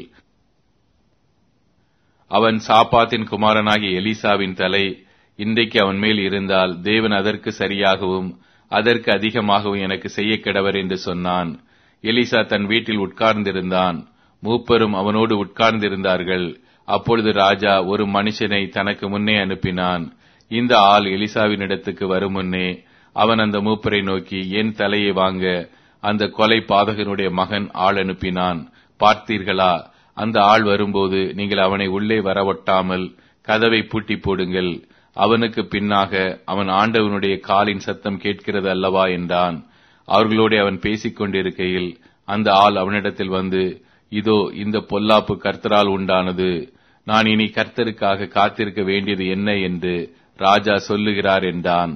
S1: அவன் சாப்பாத்தின் குமாரனாகிய எலிசாவின் தலை இன்றைக்கு அவன் மேல் இருந்தால் தேவன் அதற்கு சரியாகவும் அதற்கு அதிகமாகவும் எனக்கு செய்ய கிடவர் என்று சொன்னான் எலிசா தன் வீட்டில் உட்கார்ந்திருந்தான் மூப்பரும் அவனோடு உட்கார்ந்திருந்தார்கள் அப்பொழுது ராஜா ஒரு மனுஷனை தனக்கு முன்னே அனுப்பினான் இந்த ஆள் எலிசாவின் இடத்துக்கு வரும் முன்னே அவன் அந்த மூப்பரை நோக்கி என் தலையை வாங்க அந்த கொலை பாதகனுடைய மகன் ஆள் அனுப்பினான் பார்த்தீர்களா அந்த ஆள் வரும்போது நீங்கள் அவனை உள்ளே வரவொட்டாமல் கதவை பூட்டி போடுங்கள் அவனுக்கு பின்னாக அவன் ஆண்டவனுடைய காலின் சத்தம் கேட்கிறது அல்லவா என்றான் அவர்களோடு அவன் பேசிக் கொண்டிருக்கையில் அந்த ஆள் அவனிடத்தில் வந்து இதோ இந்த பொல்லாப்பு கர்த்தரால் உண்டானது நான் இனி கர்த்தருக்காக காத்திருக்க வேண்டியது என்ன என்று ராஜா சொல்லுகிறார் என்றான்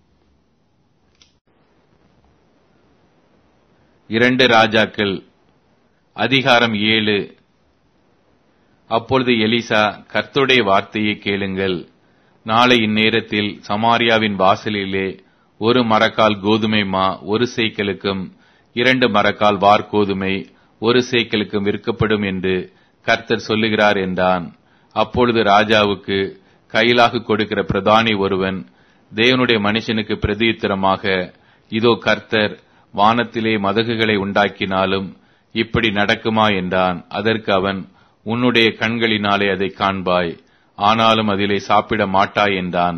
S1: இரண்டு ராஜாக்கள் அதிகாரம் ஏழு அப்பொழுது எலிசா கர்த்தருடைய வார்த்தையை கேளுங்கள் நாளை இந்நேரத்தில் சமாரியாவின் வாசலிலே ஒரு மரக்கால் கோதுமை மா ஒரு சேக்கலுக்கும் இரண்டு மரக்கால் வார்கோதுமை ஒரு சேக்கலுக்கும் விற்கப்படும் என்று கர்த்தர் சொல்லுகிறார் என்றான் அப்பொழுது ராஜாவுக்கு கையிலாக கொடுக்கிற பிரதானி ஒருவன் தேவனுடைய மனுஷனுக்கு பிரதியுத்தரமாக இதோ கர்த்தர் வானத்திலே மதகுகளை உண்டாக்கினாலும் இப்படி நடக்குமா என்றான் அதற்கு அவன் உன்னுடைய கண்களினாலே அதை காண்பாய் ஆனாலும் அதிலே சாப்பிட மாட்டாய் என்றான்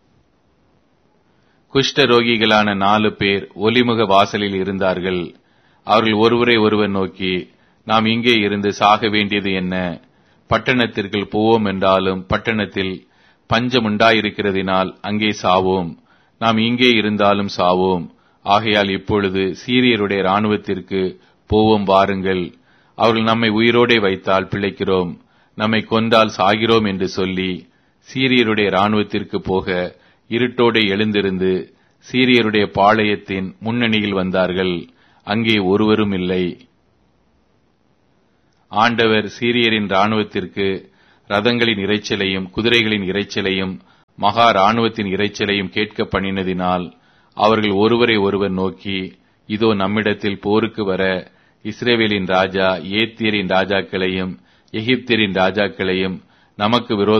S1: குஷ்ட ரோகிகளான நாலு பேர் ஒலிமுக வாசலில் இருந்தார்கள் அவர்கள் ஒருவரை ஒருவர் நோக்கி நாம் இங்கே இருந்து சாக வேண்டியது என்ன பட்டணத்திற்குள் போவோம் என்றாலும் பட்டணத்தில் பஞ்சம் உண்டாயிருக்கிறதினால் அங்கே சாவோம் நாம் இங்கே இருந்தாலும் சாவோம் ஆகையால் இப்பொழுது சீரியருடைய இராணுவத்திற்கு போவோம் வாருங்கள் அவர்கள் நம்மை உயிரோடே வைத்தால் பிழைக்கிறோம் நம்மை கொன்றால் சாகிறோம் என்று சொல்லி சீரியருடைய இராணுவத்திற்கு போக இருட்டோடே எழுந்திருந்து சீரியருடைய பாளையத்தின் முன்னணியில் வந்தார்கள் அங்கே ஒருவரும் இல்லை ஆண்டவர் சீரியரின் இராணுவத்திற்கு ரதங்களின் இரைச்சலையும் குதிரைகளின் இரைச்சலையும் மகா இராணுவத்தின் இரைச்சலையும் கேட்க பண்ணினதினால் அவர்கள் ஒருவரை ஒருவர் நோக்கி இதோ நம்மிடத்தில் போருக்கு வர இஸ்ரேவேலின் ராஜா ஏத்தியரின் ராஜாக்களையும் எகிப்தியரின் ராஜாக்களையும் நமக்கு விரோதமாக